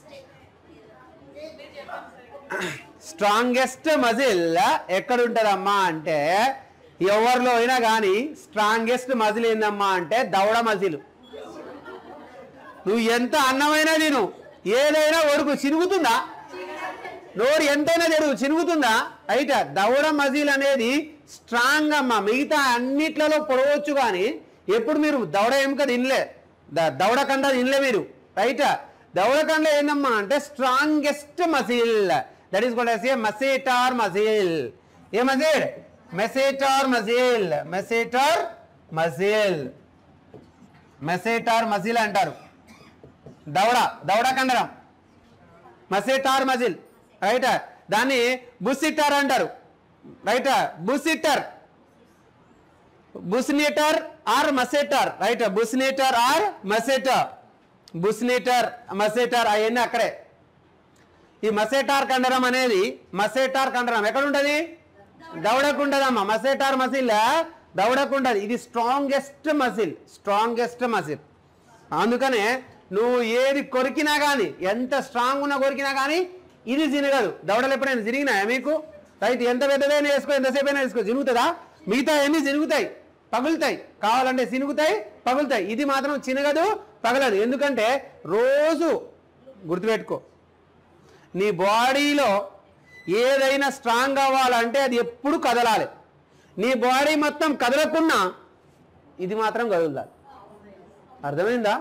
Speaker 1: స్ట్రాంగెస్ట్ మజిల్ ఎక్కడ ఉంటదమ్మా అంటే ఎవరిలో అయినా కానీ స్ట్రాంగెస్ట్ మజిల్ ఏందమ్మా అంటే దవడ మజిల్ నువ్వు ఎంత అన్నమైనా తిను ఏదైనా ఒడుకు చిరుగుతుందా నోరు ఎంతైనా జరుగు చిరుగుతుందా రైట్ దవడ మజిల్ అనేది స్ట్రాంగ్ అమ్మా మిగతా అన్నిట్లలో పొడవచ్చు కానీ ఎప్పుడు మీరు దవడ ఎముక తినలే ద- దవడ కండ తినలే మీరు రైట్ దవడ కండ ఏందమ్మా అంటే strongest muscle that is called a masseter muscle ఏ muscle masseter muscle masseter muscle masseter muscle అంటారు దవడ దవడ కండరం మసేటార్ మజిల్ రైట్ దాన్ని బుసిటర్ అంటారు right buccinator buccinator or masseter right buccinator or masseter buccinator masseter అవన్నీ అక్కడే ఈ మసేటార్ కండరం అనేది మసేటార్ కండరం ఎక్కడ ఉంటది దవడకు ఉంటదమ్మా మసేటార్ మసిల్ దవడకు ఉంటది ఇది స్ట్రాంగెస్ట్ మసిల్ స్ట్రాంగెస్ట్ మసిల్ అందుకనే నువ్వు ఏది కొరికినా కానీ ఎంత స్ట్రాంగ్ ఉన్న కొరికినా కానీ ఇది జినగదు దవడలు ఎప్పుడైనా జిరిగినాయా మీకు రైట్ ఎంత పెద్దదైనా వేసుకో ఎంతసేపు అయినా వేసుకో జినుగుతుందా మిగతా అన్ని జినుగుతాయి పగులుతాయి కావాలంటే సినుగుతాయి పగులుతాయి ఇది మాత్రం చినగదు పగలదు ఎందుకంటే రోజు గుర్తుపెట్టుకో నీ బాడీలో ఏదైనా స్ట్రాంగ్ అవ్వాలంటే అది ఎప్పుడు కదలాలి నీ బాడీ మొత్తం కదలకున్నా ఇది మాత్రం కదులుతాలి అర్థమైందా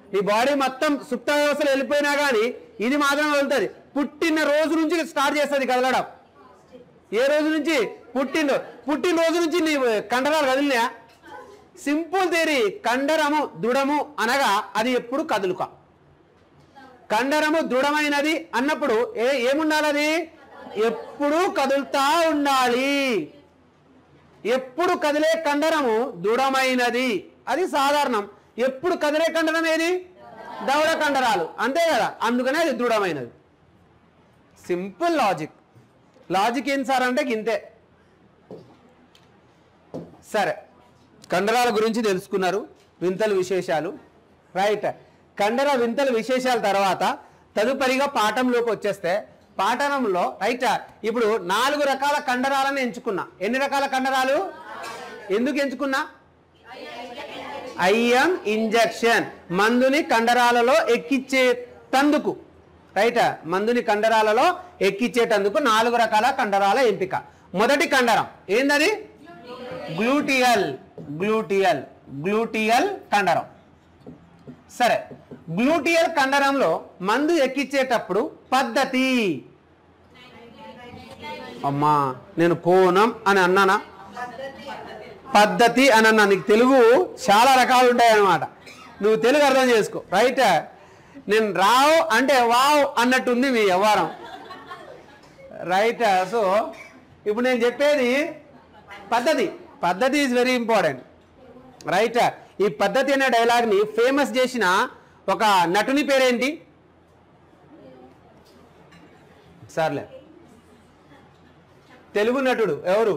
Speaker 1: నీ బాడీ మొత్తం సుప్త వ్యవస్థలో వెళ్ళిపోయినా కానీ ఇది మాత్రం వెళ్తుంది పుట్టిన రోజు నుంచి స్టార్ట్ చేస్తుంది కదలడం ఏ రోజు నుంచి పుట్టిన పుట్టిన రోజు నుంచి నీ కండరాలు కదిలినాయా సింపుల్ థియరీ కండరము దృఢము అనగా అది ఎప్పుడు కదులుక కండరము దృఢమైనది అన్నప్పుడు ఏ ఏముండాలి అది ఎప్పుడు కదులుతా ఉండాలి ఎప్పుడు కదిలే కండరము దృఢమైనది అది సాధారణం ఎప్పుడు కదిలే కండరం ఏది దౌడ కండరాలు అంతే కదా అందుకనే అది దృఢమైనది సింపుల్ లాజిక్ లాజిక్ ఏం సార్ అంటే ఇంతే సరే కండరాల గురించి తెలుసుకున్నారు వింతలు విశేషాలు రైట్ కండర వింతల విశేషాల తర్వాత తదుపరిగా పాఠంలోకి వచ్చేస్తే పాఠంలో రైట్ ఇప్పుడు నాలుగు రకాల కండరాలను ఎంచుకున్నా ఎన్ని రకాల కండరాలు ఎందుకు ఎంచుకున్నా ఐఎం ఇంజెక్షన్ మందుని కండరాలలో ఎక్కిచ్చే తందుకు రైట్ మందుని కండరాలలో ఎక్కిచ్చేటందుకు నాలుగు రకాల కండరాల ఎంపిక మొదటి కండరం ఏందది గ్లూటియల్ గ్లూటియల్ గ్లూటియల్ కండరం సరే గ్లూటియల్ కండరంలో మందు ఎక్కించేటప్పుడు పద్ధతి అమ్మా నేను కోణం అని అన్నానా పద్ధతి అని అన్నా నీకు తెలుగు చాలా రకాలు ఉంటాయి అన్నమాట నువ్వు తెలుగు అర్థం చేసుకో రైట్ నేను రావు అంటే వావ్ అన్నట్టుంది మీ వ్యవహారం రైట్ సో ఇప్పుడు నేను చెప్పేది పద్ధతి పద్ధతి ఈజ్ వెరీ ఇంపార్టెంట్ రైట్ ఈ పద్ధతి అనే డైలాగ్ని ఫేమస్ చేసిన ఒక నటుని పేరేంటి సర్లే తెలుగు నటుడు ఎవరు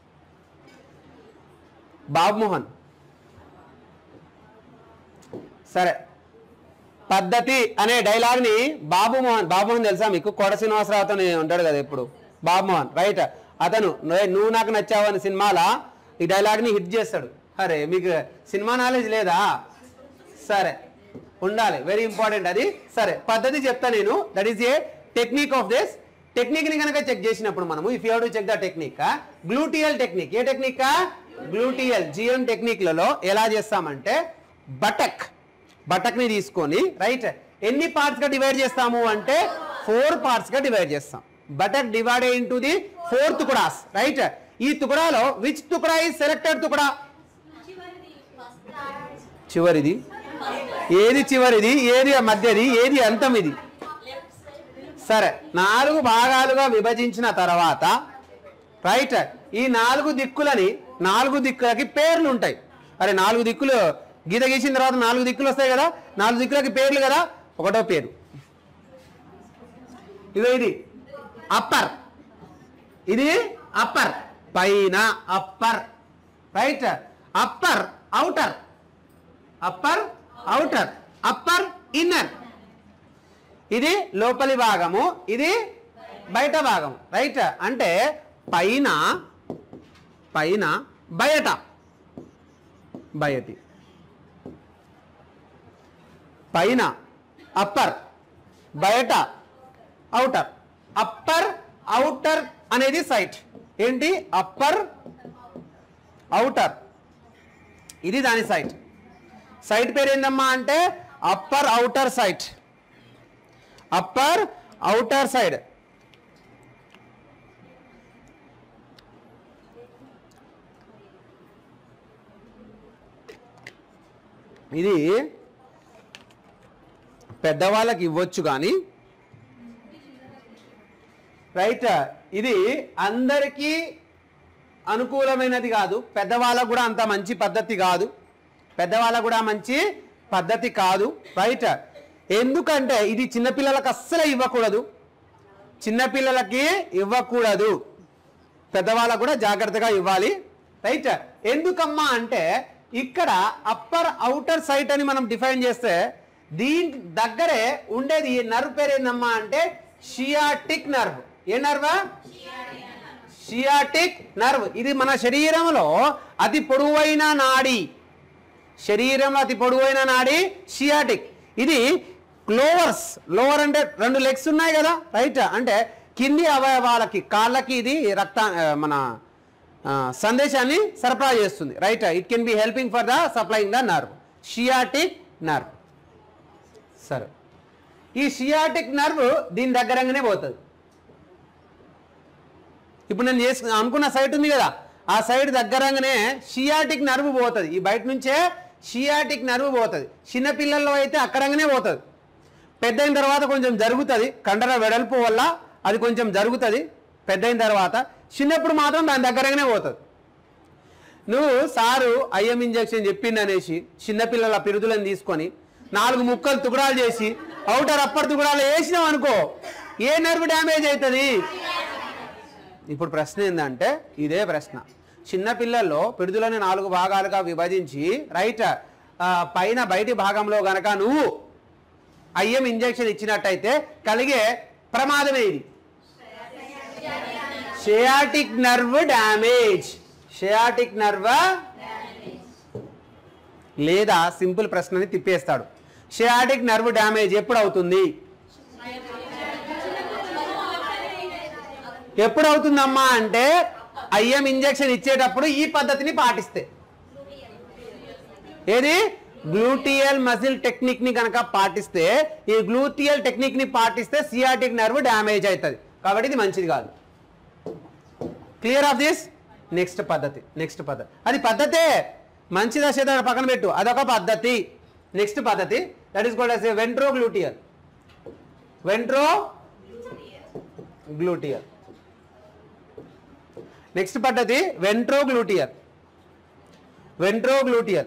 Speaker 1: బాబు మోహన్ సరే పద్ధతి అనే డైలాగ్ని బాబు మోహన్ బాబు మోహన్ తెలుసా మీకు కోట శ్రీనివాసరావుతో ఉంటాడు కదా ఇప్పుడు బాబు మోహన్ రైట్ అతను "నువ్వే- నువ్వు నాకు నచ్చావు అనే సినిమాలో ఈ డైలాగ్ని హిట్ చేస్తాడు అరే మీకు సినిమా నాలెడ్జ్ లేదా సరే ఉండాలి వెరీ ఇంపార్టెంట్ అది సరే పద్ధతి చెప్తా నేను దట్ ఈస్ ఏ టెక్నిక్ ఆఫ్ దిస్ టెక్నిక్ ని కనుక చెక్ చేసినప్పుడు మనము if you to check the technique gluteal technique ఏ టెక్నిక్ గ్లూటియల్ జిఎం టెక్నిక్లలో ఎలా చేస్తామంటే బటక్ బటక్ ని తీసుకొని రైట్ ఎన్ని పార్ట్స్ గా డివైడ్ చేస్తాము అంటే ఫోర్ పార్ట్స్ గా డివైడ్ చేస్తాం buttock divide into the four తుకుడాస్ రైట్ ఈ తుకుడాలో విచ్ తుకుడా ఈ సెలెక్టెడ్ తుకుడా చివరిది ఏది చివరిది ఏది మధ్యది ఏది అంతం ఇది సరే నాలుగు భాగాలుగా విభజించిన తర్వాత రైట్ ఈ నాలుగు దిక్కులని నాలుగు దిక్కులకి పేర్లు ఉంటాయి అరే నాలుగు దిక్కులు గీత గీసిన తర్వాత నాలుగు దిక్కులు వస్తాయి కదా నాలుగు దిక్కులకి పేర్లు కదా ఒకటో పేరు ఇదో ఇది అప్పర్ ఇది అప్పర్ పైన upper right upper outer upper outer upper inner ఇది లోపలి భాగము ఇది బయట భాగం రైట్ అంటే పైన పైన బయట బయటి పైన అప్పర్ బయట అవుటర్ అప్పర్ అవుటర్ అనేది సైట్ ఏంటి అప్పర్ అవుటర్ ఇది దాని సైట్ సైట్ పేరు ఏందమ్మా అంటే upper outer site upper outer side ఇది పెద్దవాళ్ళకి ఇవ్వచ్చు కానీ రైట్ ఇది అందరికీ అనుకూలమైనది కాదు పెద్దవాళ్ళకు కూడా అంత మంచి పద్ధతి కాదు పెద్దవాళ్ళకు కూడా మంచి పద్ధతి కాదు రైట్ ఎందుకంటే ఇది చిన్నపిల్లలకు అస్సలు ఇవ్వకూడదు చిన్నపిల్లలకి ఇవ్వకూడదు పెద్దవాళ్ళకు కూడా జాగ్రత్తగా ఇవ్వాలి రైట్ ఎందుకమ్మా అంటే ఇక్కడ అప్పర్ అవుటర్ సైట్ అని మనం డిఫైన్ చేస్తే దీని దగ్గరే ఉండేది నర్వ్ పేరు ఏందమ్మా అంటే షియాటిక్ నర్వ్ ఏ నర్వా షియాటిక్ నర్వ్ ఇది మన శరీరంలో అతి పొడవైన నాడి శరీరంలో అతి పొడవైన నాడి షియాటిక్ ఇది లోవర్స్ లోవర్ అంటే రెండు లెగ్స్ ఉన్నాయి కదా రైట్ అంటే కింది అవయవాలకి కాళ్ళకి ఇది రక్త ఆ, మన ఆ, సందేశాన్ని సరఫరా చేస్తుంది right it can be helping for the supplying the nerve sciatic nerve సరే ఈ షియాటిక్ నర్వ్ దీని దగ్గరంగానే పోతుంది ఇప్పుడు నేను చేసు అనుకున్న సైట్ ఉంది కదా ఆ సైడ్ దగ్గరంగానే షియాటిక్ నర్వ్ పోతుంది ఈ బయట నుంచే షియాటిక్ నర్వ్ పోతుంది చిన్నపిల్లల్లో అయితే అక్కడంగానే పోతుంది పెద్ద అయిన తర్వాత కొంచెం జరుగుతుంది కండర వెడల్పు వల్ల అది కొంచెం జరుగుతుంది పెద్ద అయిన తర్వాత చిన్నప్పుడు మాత్రం దాని దగ్గరగానే పోతుంది నువ్వు సారు ఐఎం ఇంజెక్షన్ చెప్పింది అనేసి చిన్నపిల్లల పిరుదులను తీసుకొని నాలుగు ముక్కలు తుకుడాలు చేసి అవుటర్ అప్పర్ తుకుడాలు వేసినావు అనుకో ఏ నర్వ్ డ్యామేజ్ అవుతుంది ఇప్పుడు ప్రశ్న ఏంటంటే ఇదే ప్రశ్న చిన్నపిల్లల్లో పిడుదలని నాలుగు భాగాలుగా విభజించి రైట్ ఆ, పైన బయటి భాగంలో గనక నువ్వు ఐఎం ఇంజెక్షన్ ఇచ్చినట్టయితే కలిగే ప్రమాదమే ఇది sciatic nerve damage sciatic nerve లేదా సింపుల్ ప్రశ్నని తిప్పేస్తాడు షియాటిక్ నర్వ్ డ్యామేజ్ ఎప్పుడు అవుతుంది ఎప్పుడు అవుతుందమ్మా అంటే ఐఎం ఇంజెక్షన్ ఇచ్చేటప్పుడు ఈ పద్ధతిని పాటిస్తే ఏది గ్లూటియల్ మజిల్ టెక్నిక్ ని కనుక పాటిస్తే ఈ గ్లూటియల్ టెక్నిక్ ని పాటిస్తే సియాటిక్ నర్వ్ డ్యామేజ్ అవుతుంది కాబట్టి ఇది మంచిది కాదు క్లియర్ ఆఫ్ దిస్ నెక్స్ట్ పద్ధతి నెక్స్ట్ పద్ధతి అది పద్ధతే మంచిదా చెడ్డ పక్కన పెట్టు అదొక పద్ధతి నెక్స్ట్ పద్ధతి that is called a ventro gluteal ventro gluteal next పద్ధతి వెంట్రో గ్లూటియల్ వెంట్రో గ్లూటియల్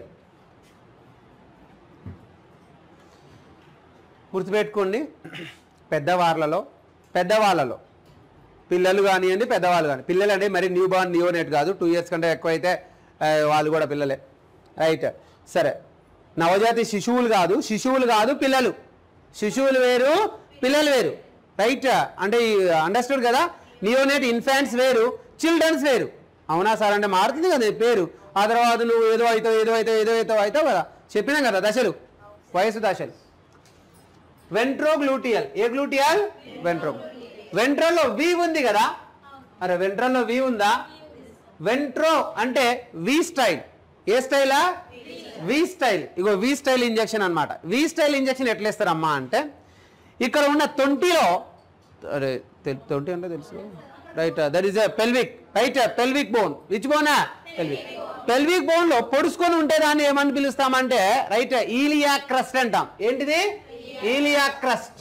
Speaker 1: గుర్తుపెట్టుకోండి పెద్దవార్లలో పెద్దవాళ్ళలో పిల్లలు కానివ్వండి పెద్దవాళ్ళు కానీ పిల్లలు అంటే మరి న్యూ బార్న్ న్యూనేట్ కాదు టూ ఇయర్స్ కంటే ఎక్కువ అయితే ఆ, వాళ్ళు కూడా పిల్లలే రైట్ సరే నవజాతి శిశువులు కాదు శిశువులు కాదు పిల్లలు శిశువులు వేరు పిల్లలు వేరు రైట్ అంటే అండర్స్టూడ్ కదా నియోనేట్ ఇన్ఫాంట్స్ వేరు చిల్డ్రన్స్ వేరు అవునా సార్ అంటే మారుతుంది కదా ఈ పేరు ఆ తర్వాత నువ్వు ఏదో అవుతావు ఏదో అవుతావు ఏదో అవుతావు అవుతావు కదా చెప్పినాం కదా దశలు వయసు దశలు వెంట్రో గ్లూటియల్ ఏ గ్లూటియల్ వెంట్రో వెంట్రోలో వి ఉంది కదా అరే వెంట్రోలో వి ఉందా వెంట్రో అంటే వి స్టైల్ ఏ స్టైలా వి స్టైల్ ఇగో వి స్టైల్ ఇంజెక్షన్ అన్నమాట వి స్టైల్ ఇంజెక్షన్ ఎట్లా ఇస్తారమ్మా అంటే ఇక్కడ ఉన్న తొంటిలో అరే తె- తొంటి అంటే తెలుసు right that is pelvic right pelvic bone which బోనా పెల్విక్ పెల్విక్ బోన్ లో పొడుచుకొని ఉంటే దాన్ని ఏమని పిలుస్తామంటే రైట్ ఈలియా క్రస్ట్ అంటాం ఏంటిది ఈలియా క్రస్ట్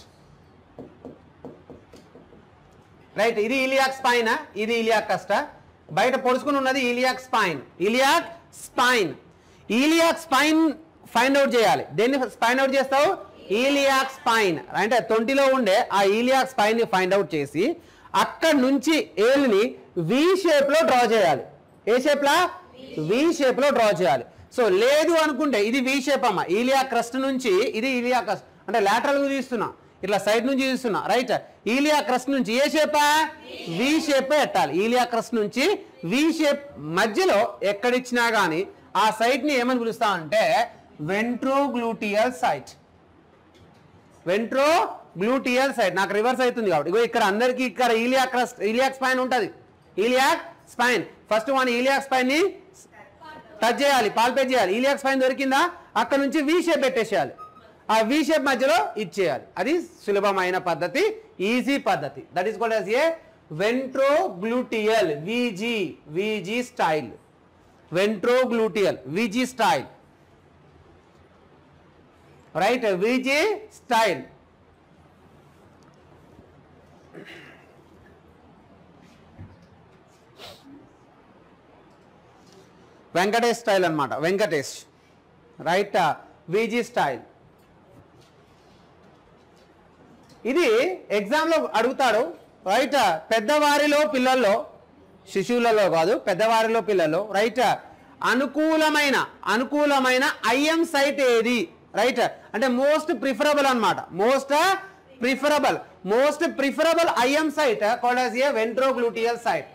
Speaker 1: రైట్ ఇది ఇలియాక్ స్పైన్ ఇది ఇలియాక్ కష్ట బయట పొడుచుకుని ఉన్నది iliac spine iliac spine iliac spine find out చేయాలి దేన్ని ఫైండ్ అవుట్ చేస్తావు ఈలియాక్ స్పైన్ అంటే తొంటిలో ఉండే ఆ ఈలియాక్ స్పైన్ ని ఫైండ్ అవుట్ చేసి అక్కడ నుంచి ఏలుని వి షేప్ లో డ్రా చేయాలి ఏ షేప్ లా వి షేప్ లో డ్రా చేయాలి సో లేదు అనుకుంటే ఇది వి షేప్ అమ్మ ఈలియా క్రస్ట్ నుంచి ఇది ఈలియా క్రస్ట్ అంటే lateral గా తీస్తున్నా ఇట్లా సైడ్ నుంచి తీస్తున్నా రైట్ ఈలియా క్రస్ట్ నుంచి ఏ షేప్ వి షేప్ ఎట్టాలి ఈలియా క్రస్ట్ నుంచి వి షేప్ మధ్యలో ఎక్కడిచ్చినా గానీ ఆ సైట్ ని ఏమని పిలుస్తామంటే ventrogluteal site ventro gluteal side నాకు రివర్స్ అవుతుంది కాబట్టి ఇగో ఇక్కడ అందరికి ఇక్కడ ఈలియాక్ క్రస్ట్ ఈలియాక్ స్పైన్ ఉంటుంది ఈలియాక్ స్పైన్ ఫస్ట్ మన ఈలియాక్ స్పైన్ ని టచ్ చేయాలి పాల్పేట్ చేయాలి ఈలియాక్ స్పైన్ దొరికిందా అక్కడ నుంచి వి షేప్ పెట్టేసేయాలి ఆ వి షేప్ మధ్యలో ఇచ్చేయాలి అది సులభమైన పద్ధతి ఈజీ పద్ధతి that is called as a ventro gluteal VG VG style ventro gluteal VG style right VG style Venkatesh style అన్నమాట వెంకటేష్ రైట్ విజి స్టైల్ ఇది ఎగ్జామ్లో అడుగుతాడు రైట్ పెద్దవారిలో పిల్లల్లో శిశువులలో కాదు పెద్దవారిలో పిల్లల్లో రైట్ అనుకూలమైన అనుకూలమైన ఐఎం సైట్ ఏది రైట్ అంటే మోస్ట్ ప్రిఫరబుల్ అన్నమాట most preferable most preferable IM site called as a ventrogluteal site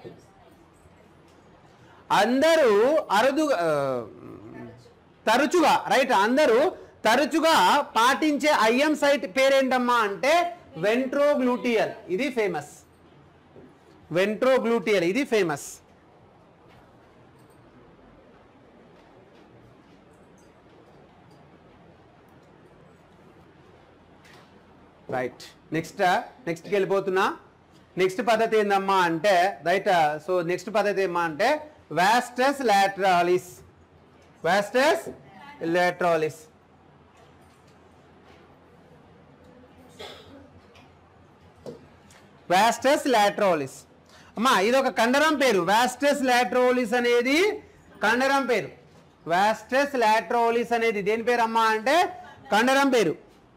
Speaker 1: అందరూ అరుదు ఆ, తరచుగా రైట్ అందరూ తరచుగా పాటించే ఐఎం సైట్ పేరేంటమ్మా అంటే వెంట్రోగ్లూటియల్ ఇది ఫేమస్ వెంట్రోగ్లూటియల్ ఇది ఫేమస్ రైట్ నెక్స్ట్ నెక్స్ట్కి వెళ్ళిపోతున్నా నెక్స్ట్ పద్ధతి ఏందమ్మా అంటే రైట్ సో నెక్స్ట్ పద్ధతి ఏమా అంటే వాస్టస్ లాట్రాలిస్ వాస్టస్ లాట్రాలిస్ వాస్టస్ లాట్రోలిస్ అమ్మా ఇది ఒక కండరం పేరు వాస్టస్ లాట్రోలిస్ అనేది కండరం పేరు వాస్టస్ లాట్రోలిస్ అనేది దేని పేరు అమ్మా అంటే కండరం పేరు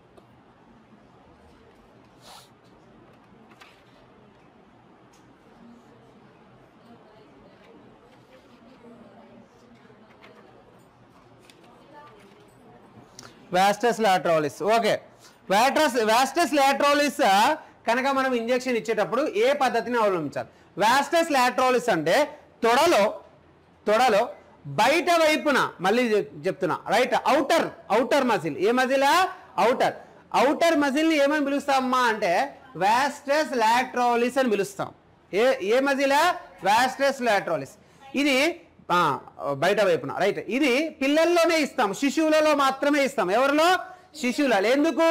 Speaker 1: వాస్టస్ లాట్రోలిస్ ఓకే వాట్రస్ వాస్టస్ లాట్రోలిస్ కనుక మనం ఇంజెక్షన్ ఇచ్చేటప్పుడు ఏ పద్ధతిని అవలంబించాలి వాస్టస్ లాట్రోలిస్ అంటే తొడలో తొడలో బయట వైపున మళ్ళీ చెప్- చెప్తున్నా రైట్ అవుటర్ అవుటర్ మజిల్ ఏ మజిలా అవుటర్ అవుటర్ మజిల్ని ఏమని పిలుస్తామమ్మా అంటే వాస్టస్ లాట్రోలిస్ అని పిలుస్తాం ఏ ఏ మజిలా వాస్టస్ లాట్రోలిస్ ఇది ఆ, బయట వైపున రైట్ ఇది పిల్లల్లోనే ఇస్తాం శిశువులలో మాత్రమే ఇస్తాం ఎవరిలో శిశువులలో ఎందుకు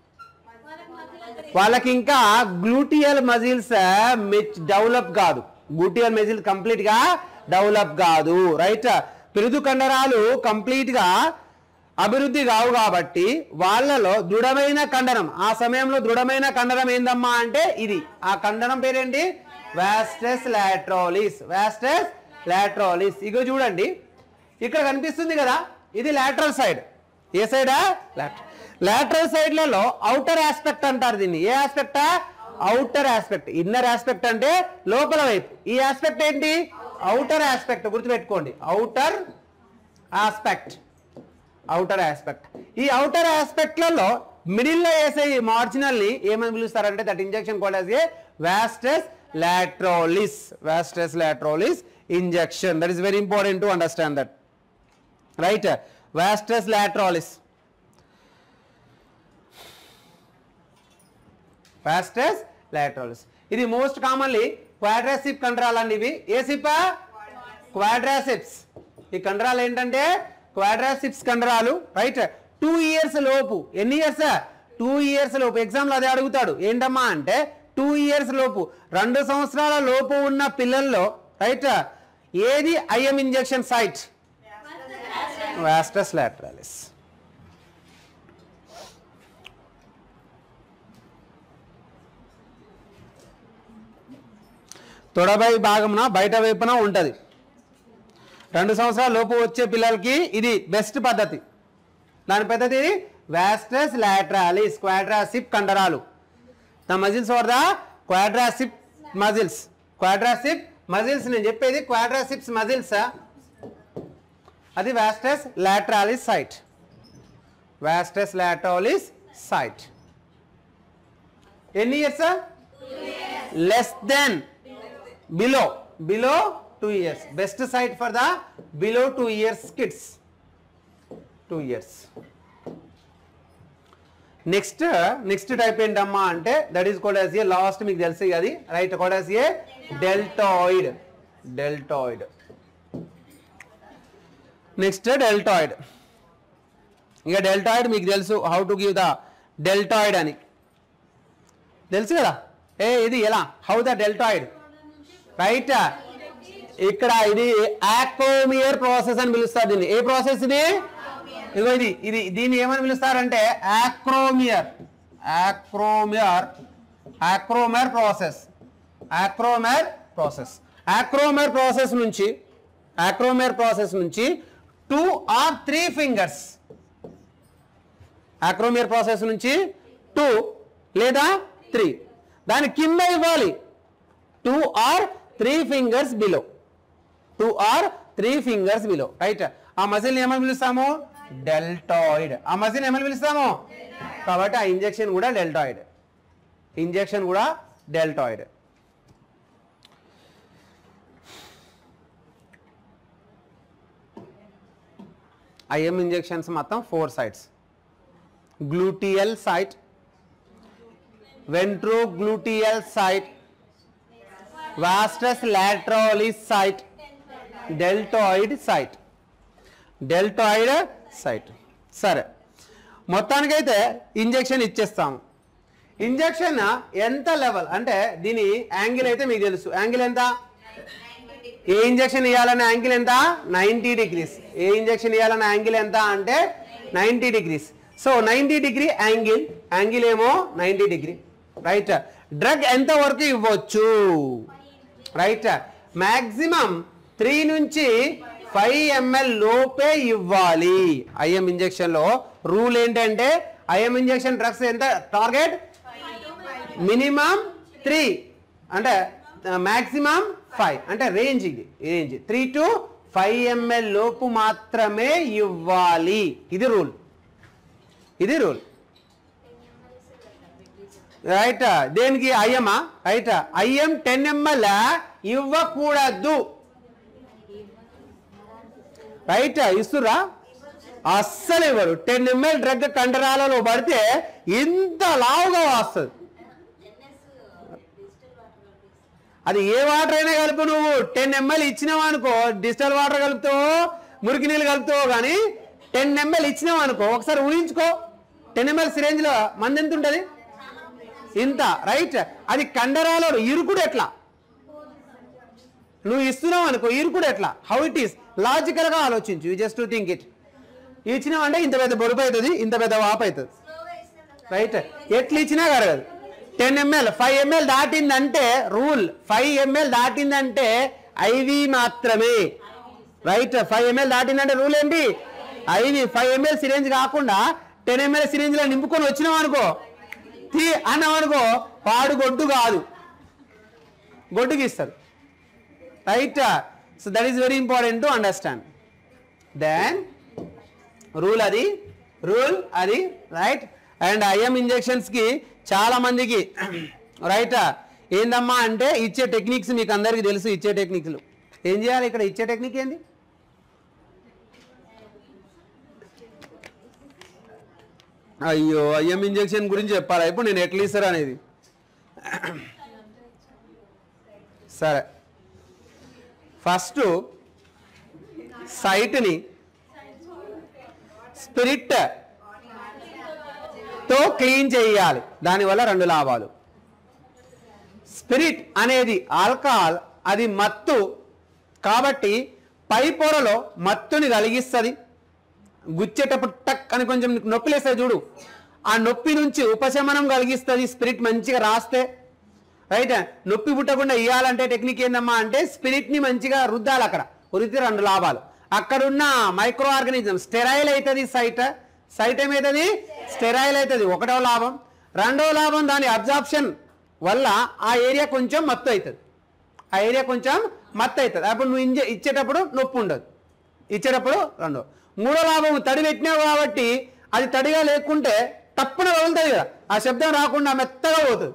Speaker 1: వాళ్ళకి ఇంకా గ్లూటియల్ మజిల్స్ డెవలప్ కాదు గ్లూటియల్ మజిల్ కంప్లీట్ గా డెవలప్ కాదు రైట్ పిరుదు కండరాలు కంప్లీట్ గా అభివృద్ధి కావు కాబట్టి వాళ్ళలో దృఢమైన కండరం ఆ సమయంలో దృఢమైన కండరం ఏందమ్మా అంటే ఇది ఆ కండరం పేరేంటి వాస్టస్ లాట్రోలిస్ వాస్టస్ లాట్రోలిస్ ఇగో చూడండి ఇక్కడ కనిపిస్తుంది కదా ఇది లాటరల్ సైడ్ ఏ సైడా లాటరల్ సైడ్లలో అవుటర్ ఆస్పెక్ట్ అంటారు దీన్ని ఏ ఆస్పెక్టా అవుటర్ ఆస్పెక్ట్ ఇన్నర్ ఆస్పెక్ట్ అంటే లోపల వైపు ఈ ఆస్పెక్ట్ ఏంటి అవుటర్ ఆస్పెక్ట్ గుర్తుపెట్టుకోండి అవుటర్ ఆస్పెక్ట్ అవుటర్ ఆస్పెక్ట్ ఈ అవుటర్ ఆస్పెక్ట్లలో మిడిల్లో వేసే ఈ మార్జినల్ ని ఏమని పిలుస్తారంటే that injection called as a vastus lateralis vastus lateralis injection that is very important to understand that right vastus lateralis vastus lateralis ఇది మోస్ట్ కామన్లీ క్వాడ్రాసిప్ కండరాలు అండి ఇవి ఏ సిప్ప క్వాడ్రాసిప్స్ ఈ కండరాలు ఏంటంటే క్వాడ్రాసిప్స్ కండరాలు రైట్ టూ ఇయర్స్ లోపు ఎన్ని ఇయర్స్ టూ ఇయర్స్ లోపు ఎగ్జామ్లో అదే అడుగుతాడు ఏంటమ్మా అంటే టూ ఇయర్స్ లోపు రెండు సంవత్సరాల లోపు ఉన్న పిల్లల్లో రైట్ ఏది IM injection site vastus lateralis తొడబై భాగమున బయట వైపున ఉంటుంది రెండు సంవత్సరాల లోపు వచ్చే పిల్లలకి ఇది బెస్ట్ పద్ధతి దాని పద్ధతి ఇది వాస్టస్ లాట్రాలిస్ క్వాడ్రాసిప్ కండరాలు the muscles are the quadriceps muscles quadriceps muscles నేను చెప్పేది క్వాడ్రాసిప్స్ మజిల్స్ అది vastus lateralis site vastus lateralis site ఎన్ని years less than below below two years best site for the below two years kids two years next next type ఏంటమ్మా అంటే that is called as a last మీకు తెలుసు అది right called as a deltoid deltoid next deltoid ఇక deltoid మీకు తెలుసు how to give the deltoid అని తెలుసు కదా ఏ ఇది ఎలా హౌ ద డెల్టాయిడ్ రైట్ ఇక్కడ ఇది ఆక్రోమియర్ ప్రాసెస్ అని పిలుస్తారు దీన్ని ఏ ప్రాసెస్ ఇది ఇదిగో ఇది ఇది దీన్ని ఏమని పిలుస్తారంటే acromial acromial acromial process acromial process acromial process నుంచి ఆక్రోమర్ ప్రాసెస్ నుంచి two or three fingers acromial process నుంచి టూ లేదా త్రీ దాని కింద ఇవ్వాలి two or three fingers below two or three fingers below right ఆ మజిల్ని ఏమని పిలుస్తాము డెల్టాయిడ్ ఆ మజిల్ ఏమని పిలుస్తాము కాబట్టి ఆ ఇంజెక్షన్ కూడా డెల్టాయిడ్ ఇంజెక్షన్ కూడా డెల్టాయిడ్ ఐఎం ఇంజెక్షన్స్ మొత్తం four sites gluteal site ventrogluteal site vastus lateralis site deltoid site deltoid site సరే మొత్తానికైతే ఇంజెక్షన్ ఇచ్చేస్తాము ఇంజెక్షన్ ఎంత లెవెల్ అంటే దీని యాంగిల్ అయితే మీకు తెలుసు యాంగిల్ ఎంత ఏ ఇంజెక్షన్ ఇవ్వాలనే యాంగిల్ ఎంత నైంటీ డిగ్రీస్ ఏ ఇంజెక్షన్ ఇవ్వాలనే యాంగిల్ ఎంత అంటే ninety degrees so ninety degree angle angle ఏమో నైంటీ డిగ్రీ రైట్ డ్రగ్ ఎంత వరకు ఇవ్వచ్చు రైట్ మ్యాక్సిమం త్రీ నుంచి ఫైవ్ ఎంఎల్ లోపే ఇవ్వాలి ఐఎం ఇంజెక్షన్ లో రూల్ ఏంటంటే ఐఎం ఇంజెక్షన్ డ్రగ్స్ ఎంత టార్గెట్ మినిమం త్రీ అంటే మాక్సిమం ఫైవ్ అంటే రేంజ్ ఇది range three to five ML లోపు మాత్రమే ఇవ్వాలి ఇది రూల్ ఇది రూల్ రైట్ దేనికి ఐఎమా రైట్ ఐఎం టెన్ ఎంఎల్ ఇవ్వకూడదు రైట్ ఇస్తురా అస్సలు ఇవ్వరు టెన్ ఎంఎల్ డ్రగ్ కండరాలలో పడితే ఇంత లావుగా వస్తుంది అది ఏ వాటర్ అయినా కలుపు నువ్వు టెన్ ఎంఎల్ ఇచ్చినావు అనుకో డిజిటల్ వాటర్ కలుపుతావో మురికి నీళ్ళు కలుపుతావో కానీ టెన్ ఎంఎల్ ఇచ్చినావు అనుకో ఒకసారి ఊహించుకో టెన్ ఎంఎల్ సిరేంజ్ లో మంది ఎంత ఉంటుంది ఇంత రైట్ అది కండరాలో ఇరుకుడు ఎట్లా నువ్వు ఇస్తున్నావు అనుకో ఇరుకుడు ఎట్లా హౌ ఇట్ ఈస్ లాజికల్ గా ఆలోచించు you just to think it ఇచ్చినావు అంటే ఇంత పెద్ద బొడుపు అవుతుంది ఇంత పెద్ద వాపు అవుతుంది రైట్ ఎట్లు ఇచ్చినా కరగదు టెన్ ఎంఎల్ ఫైవ్ ఎంఎల్ దాటిందంటే రూల్ ఫైవ్ ఎంఎల్ దాటిందంటే ఐవి మాత్రమే రైట్ ఫైవ్ ఎంఎల్ దాటిందంటే రూల్ ఏంటి ఐవి ఫైవ్ ఎంఎల్ సిరేంజ్ కాకుండా టెన్ ఎంఎల్ సిరేంజ్ లో నింపుకొని వచ్చినాం అనుకో తీ అన్నాం అనుకో వాడు గొడ్డు కాదు గొడ్డుకి ఇస్తారు right so that is very important to understand then rule అది రూల్ అది రైట్ అండ్ ఐఎం ఇంజెక్షన్స్ కి చాలా మందికి రైట్ ఏందమ్మా అంటే ఇచ్చే టెక్నిక్స్ మీకు అందరికీ తెలుసు ఇచ్చే టెక్నిక్లు ఏం చేయాలి ఇక్కడ ఇచ్చే టెక్నిక్ ఏంది అయ్యో ఐఎం ఇంజెక్షన్ గురించి చెప్పాలా ఇప్పుడు నేను ఎట్లా ఇస్తారు అనేది సరే ఫస్ట్ సైట్ని స్పిరిట్ తో క్లీన్ చేయాలి దానివల్ల రెండు లాభాలు స్పిరిట్ అనేది ఆల్కహాల్ అది మత్తు కాబట్టి పై పొరలో మత్తుని కలిగిస్తుంది గుచ్చేటప్పుడు టక్ అని కొంచెం నీకు నొప్పి లేస్తుంది చూడు ఆ నొప్పి నుంచి ఉపశమనం కలిగిస్తుంది స్పిరిట్ మంచిగా రాస్తే రైట్ నొప్పి పుట్టకుండా ఇవ్వాలంటే టెక్నిక్ ఏందమ్మా అంటే స్పిరిట్ ని మంచిగా రుద్దాలి అక్కడ రుద్దితే రెండు లాభాలు అక్కడున్న మైక్రో ఆర్గానిజం స్టెరైల్ అవుతుంది సైట్ సైట్ ఏమవుతుంది స్టెరైల్ అవుతుంది ఒకటో లాభం రెండో లాభం దాని అబ్జార్ప్షన్ వల్ల ఆ ఏరియా కొంచెం మత్తు అవుతుంది ఆ ఏరియా కొంచెం మత్తు అవుతుంది అప్పుడు నువ్వు ఇంజ ఇచ్చేటప్పుడు నొప్పి ఉండదు ఇచ్చేటప్పుడు రెండో మూడో లాభం తడి పెట్టినావు కాబట్టి అది తడిగా లేకుంటే తప్పున వదులుతుంది కదా ఆ శబ్దం రాకుండా మెత్తగా పోతుంది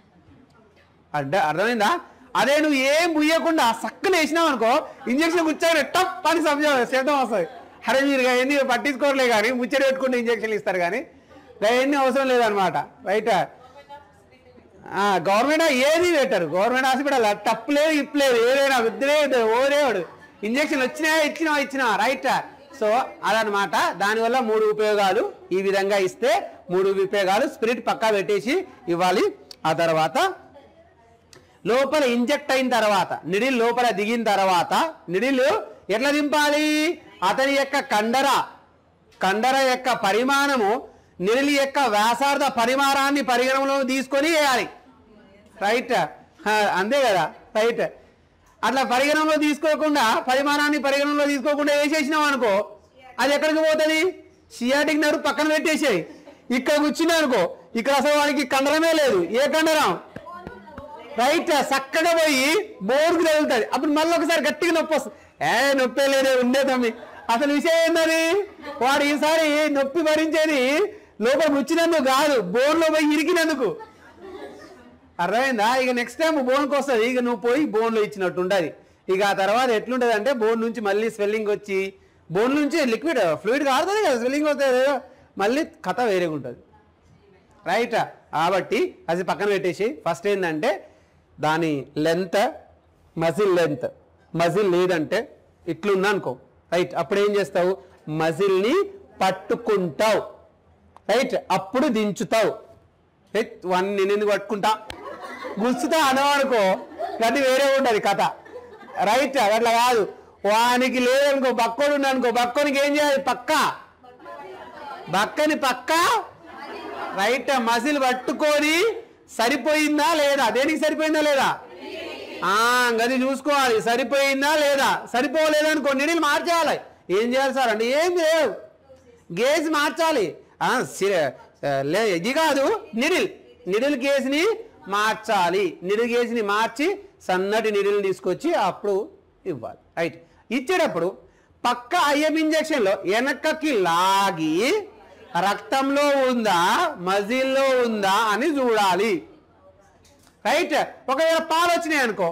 Speaker 1: అంటే అర్థమైందా అదే నువ్వు ఏం ముయ్యకుండా సక్కన వేసినావు అనుకో ఇంజక్షన్ కూర్చొని టప్ అని శబ్దం శబ్దం వస్తుంది అరే మీరు ఎన్ని పట్టించుకోరలే కానీ ముచ్చట పెట్టుకుంటే ఇంజక్షన్ ఇస్తారు కానీ ఎన్ని అవసరం లేదనమాట రైట్ గవర్నమెంట్ ఏది పెట్టరు గవర్నమెంట్ హాస్పిటల్ తప్పు లేదు ఇప్పు లేదు ఏదైనా వద్దులే ఓరేవాడు ఇంజక్షన్ వచ్చినా ఇచ్చినా ఇచ్చినా రైట్ సో అదనమాట దానివల్ల మూడు ఉపయోగాలు ఈ విధంగా ఇస్తే మూడు ఉపయోగాలు స్పిరిట్ పక్కా పెట్టేసి ఇవ్వాలి ఆ తర్వాత లోపల ఇంజెక్ట్ అయిన తర్వాత నిడిల్ లోపల దిగిన తర్వాత నిడిల్ ఎట్లా దింపాలి అతని యొక్క కండర కండర యొక్క పరిమాణము నిడిల్ యొక్క వ్యాసార్థ పరిమాణాన్ని పరిగణనలో తీసుకొని వేయాలి రైట్ హా, అంతే కదా రైట్ అట్లా పరిగణనలో తీసుకోకుండా పరిమాణాన్ని పరిగణనలో తీసుకోకుండా వేసేసినాం అనుకో అది ఎక్కడికి పోతుంది సియాటిక్ నరు పక్కన పెట్టేసేయి ఇక్కడ కూర్చున్నా అనుకో ఇక్కడ అసలు వానికి కండరమే లేదు ఏ కండరం రైట్ చక్కగా పోయి బోర్కు తగులుతుంది అప్పుడు మళ్ళీ ఒకసారి గట్టిగా నొప్పి వస్తుంది ఏ నొప్పే లేదే ఉండే తమ్మి అసలు విషయం ఏందని వాడు ఈసారి నొప్పి భరించేది లోపల వచ్చినందుకు కాదు బోన్లో పోయి ఇరికినందుకు అర్థమైందా ఇక నెక్స్ట్ టైం బోన్కి వస్తుంది ఇక నువ్వు పోయి బోన్లో ఇచ్చినట్టు ఉంటుంది ఇక ఆ తర్వాత ఎట్లుంటుంది అంటే బోన్ నుంచి మళ్ళీ స్వెల్లింగ్ వచ్చి బోన్ నుంచి లిక్విడ్ ఫ్లూయిడ్ కారుతుంది కదా స్వెల్లింగ్ వస్తుంది మళ్ళీ కథ వేరేగా ఉంటుంది రైట్ కాబట్టి అది పక్కన పెట్టేసి ఫస్ట్ ఏంటంటే దాని లెంత్ మజిల్ లెంత్ మజిల్ లేదంటే ఇట్లున్నా అనుకో రైట్ అప్పుడు ఏం చేస్తావు మజిల్ని పట్టుకుంటావు రైట్ అప్పుడు దించుతావు హెచ్ వన్ నేను ఎందుకు పట్టుకుంటా గుచ్చుతా అనవు అనుకో అది వేరే ఉంటుంది కథ రైట్ అట్లా కాదు వానికి లేదనుకో బక్కోడు అనుకో బక్కోనికి ఏం చేయాలి పక్క బక్కని పక్క రైట్ మసిల్ పట్టుకొని సరిపోయిందా లేదా దేనికి సరిపోయిందా లేదా ఆ గది చూసుకోవాలి సరిపోయిందా లేదా సరిపోలేదనుకో నిడిలు మార్చేయాలి ఏం చేయాలి సార్ అంటే ఏం చేయవు గేజ్ మార్చాలి ఆ, సి- ఆ, లే ఇది కాదు నిడిల్ నిడిల్ గేజ్ని మార్చాలి నిడిల్ గేజ్ని మార్చి సన్నటి నిడిల్ని తీసుకొచ్చి అప్పుడు ఇవ్వాలి రైట్ ఇచ్చేటప్పుడు పక్క ఐఎం ఇంజక్షన్లో వెనక్కకి లాగి రక్తంలో ఉందా మజిల్లో ఉందా అని చూడాలి రైట్ ఒకవేళ పాలు వచ్చినాయి అనుకో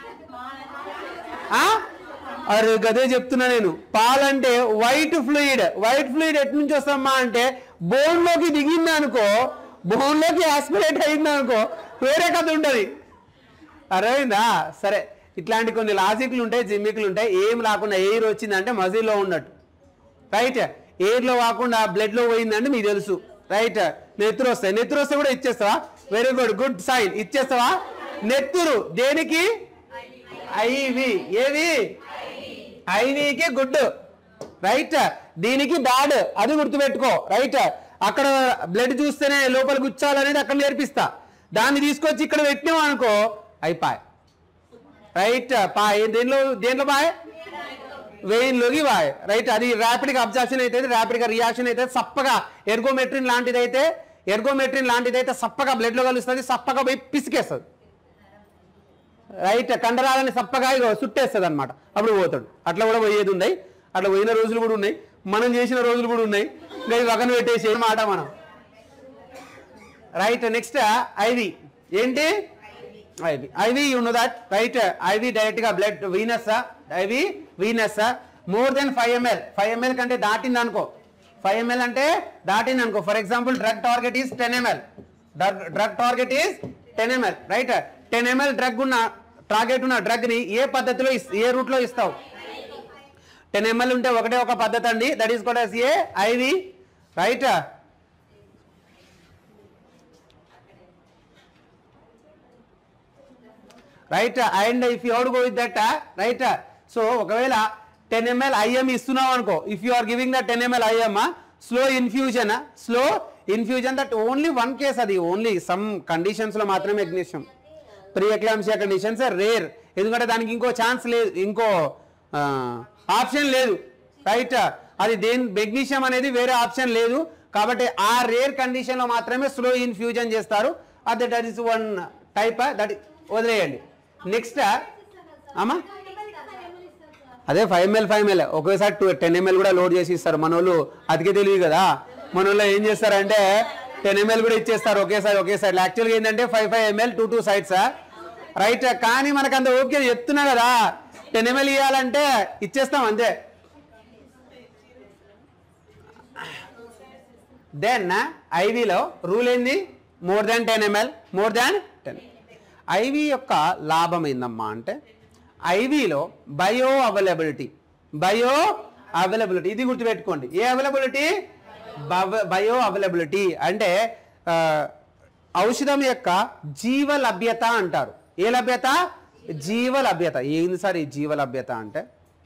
Speaker 1: ఆ? అరే గదే చెప్తున్నా నేను పాలంటే వైట్ ఫ్లూయిడ్ వైట్ ఫ్లూయిడ్ ఎటు నుంచి వస్తామా అంటే బోన్ లోకి దిగింది అనుకో బోన్ లోకి ఆస్పిరేట్ అయింది అనుకో వేరే కథ ఉంటది అర్థమైందా సరే ఇట్లాంటి కొన్ని లాజిక్లు ఉంటాయి జిమ్మిక్లు ఉంటాయి ఏం రాకుండా ఎయిర్ వచ్చిందంటే మజిల్లో ఉన్నట్టు రైట్ ఎయిర్లో కాకుండా బ్లడ్లో పోయిందంటే మీకు తెలుసు రైట్ నెత్తురు వస్తాయి నెత్తురు వస్తే కూడా ఇచ్చేస్తావా వెరీ గుడ్ గుడ్ సైన్ ఇచ్చేస్తావా నెత్తురు దేనికి ఐవి ఏవి ఐవికి గుడ్ రైట్ దీనికి బ్యాడ్ అది గుర్తుపెట్టుకో రైట్ అక్కడ బ్లడ్ చూస్తేనే లోపల గుచ్చాలనేది అక్కడ నేర్పిస్తా దాన్ని తీసుకొచ్చి ఇక్కడ పెట్టినాం అనుకో అయిపోయి రైట్ పాయ్ దేనిలో దేంట్లో పాయ్ వెయిన్లోకి వాయ్ రైట్ అది ర్యాపిడ్గా అబ్జర్ప్షన్ అయితే ర్యాపిడ్గా రియాక్షన్ అయితే సప్పగా ఎర్గోమెట్రిన్ లాంటిది అయితే ఎర్గోమెట్రిన్ లాంటిది అయితే సప్పగా బ్లడ్లో కలుస్తుంది సప్పగా పోయి పిసికేస్తుంది రైట్ కండరాలని సప్పగా ఇగో సుట్టేస్తుంది అనమాట అప్పుడు పోతాడు అట్లా కూడా పోయేది ఉన్నాయి అట్లా పోయిన రోజులు కూడా ఉన్నాయి మనం చేసిన రోజులు కూడా ఉన్నాయి ఇంకా ఇవి పక్కన పెట్టేసి ఏం మాట మనం రైట్ నెక్స్ట్ ఐవి ఏంటి IV IV you know that right IV direct గా blood venous IV venous more than five ml five ml కంటే దాటింది అనుకో ఫైవ్ ఎంఎల్ అంటే దాటింది అనుకో for example drug target is ten ml drug target is ten ml right ten ml drug ఉన్న target ఉన్న drug ని ఏ పద్ధతిలో ఇస్- ఏ రూట్ లో ఇస్తావు టెన్ ఎంఎల్ ఉంటే ఒకటే ఒక పద్ధతి అండి దట్ ఈస్ కూడా a IV right right and if you how'd go with that right so ఒకవేళ టెన్ ఎంఎల్ ఐఎం ఇస్తున్నావు అనుకో if you are giving the ten ml IM slow infusion slow infusion that only one case అది only some conditions లో మాత్రమే ఎగ్నిషన్ pre eclampsia conditions rare ఎందుకంటే దానికి ఇంకో ఛాన్స్ లేదు ఇంకో ఆప్షన్ లేదు రైట్ అది దేని మెగ్నీషియం అనేది వేరే ఆప్షన్ లేదు కాబట్టి ఆ రేర్ కండిషన్ లో మాత్రమే స్లో ఇన్ఫ్యూజన్ చేస్తారు అది that is one type that వదిలేయండి నెక్స్ట్ అమ్మా అదే ఫైవ్ ఎంఎల్ ఫైవ్ ఎంఎల్ ఒకేసారి టూ టెన్ ఎంఎల్ కూడా లోడ్ చేసి ఇస్తారు మన వాళ్ళు అతికే తెలియదు కదా మన వాళ్ళు ఏం చేస్తారంటే టెన్ ఎంఎల్ కూడా ఇచ్చేస్తారు ఒకేసారి ఒకేసారి యాక్చువల్గా ఏంటంటే five five ml two two sides right కానీ మనకు అంత ఓకే చెప్తున్నా కదా టెన్ ఎంఎల్ ఇవ్వాలంటే ఇచ్చేస్తాం అంతే దెన్ ఐవీలో రూల్ ఏంది more than ten ml more than ten IV యొక్క లాభం ఏందమ్మా అంటే ఐవీలో బయో అవైలబిలిటీ బయో అవైలబిలిటీ ఇది గుర్తుపెట్టుకోండి ఏ అవైలబిలిటీ బయో అవైలబిలిటీ అంటే ఆ, ఔషధం యొక్క జీవ లభ్యత అంటారు ఏ లభ్యత జీవ లభ్యత ఏంది సార్ ఈ జీవ లభ్యత అంటే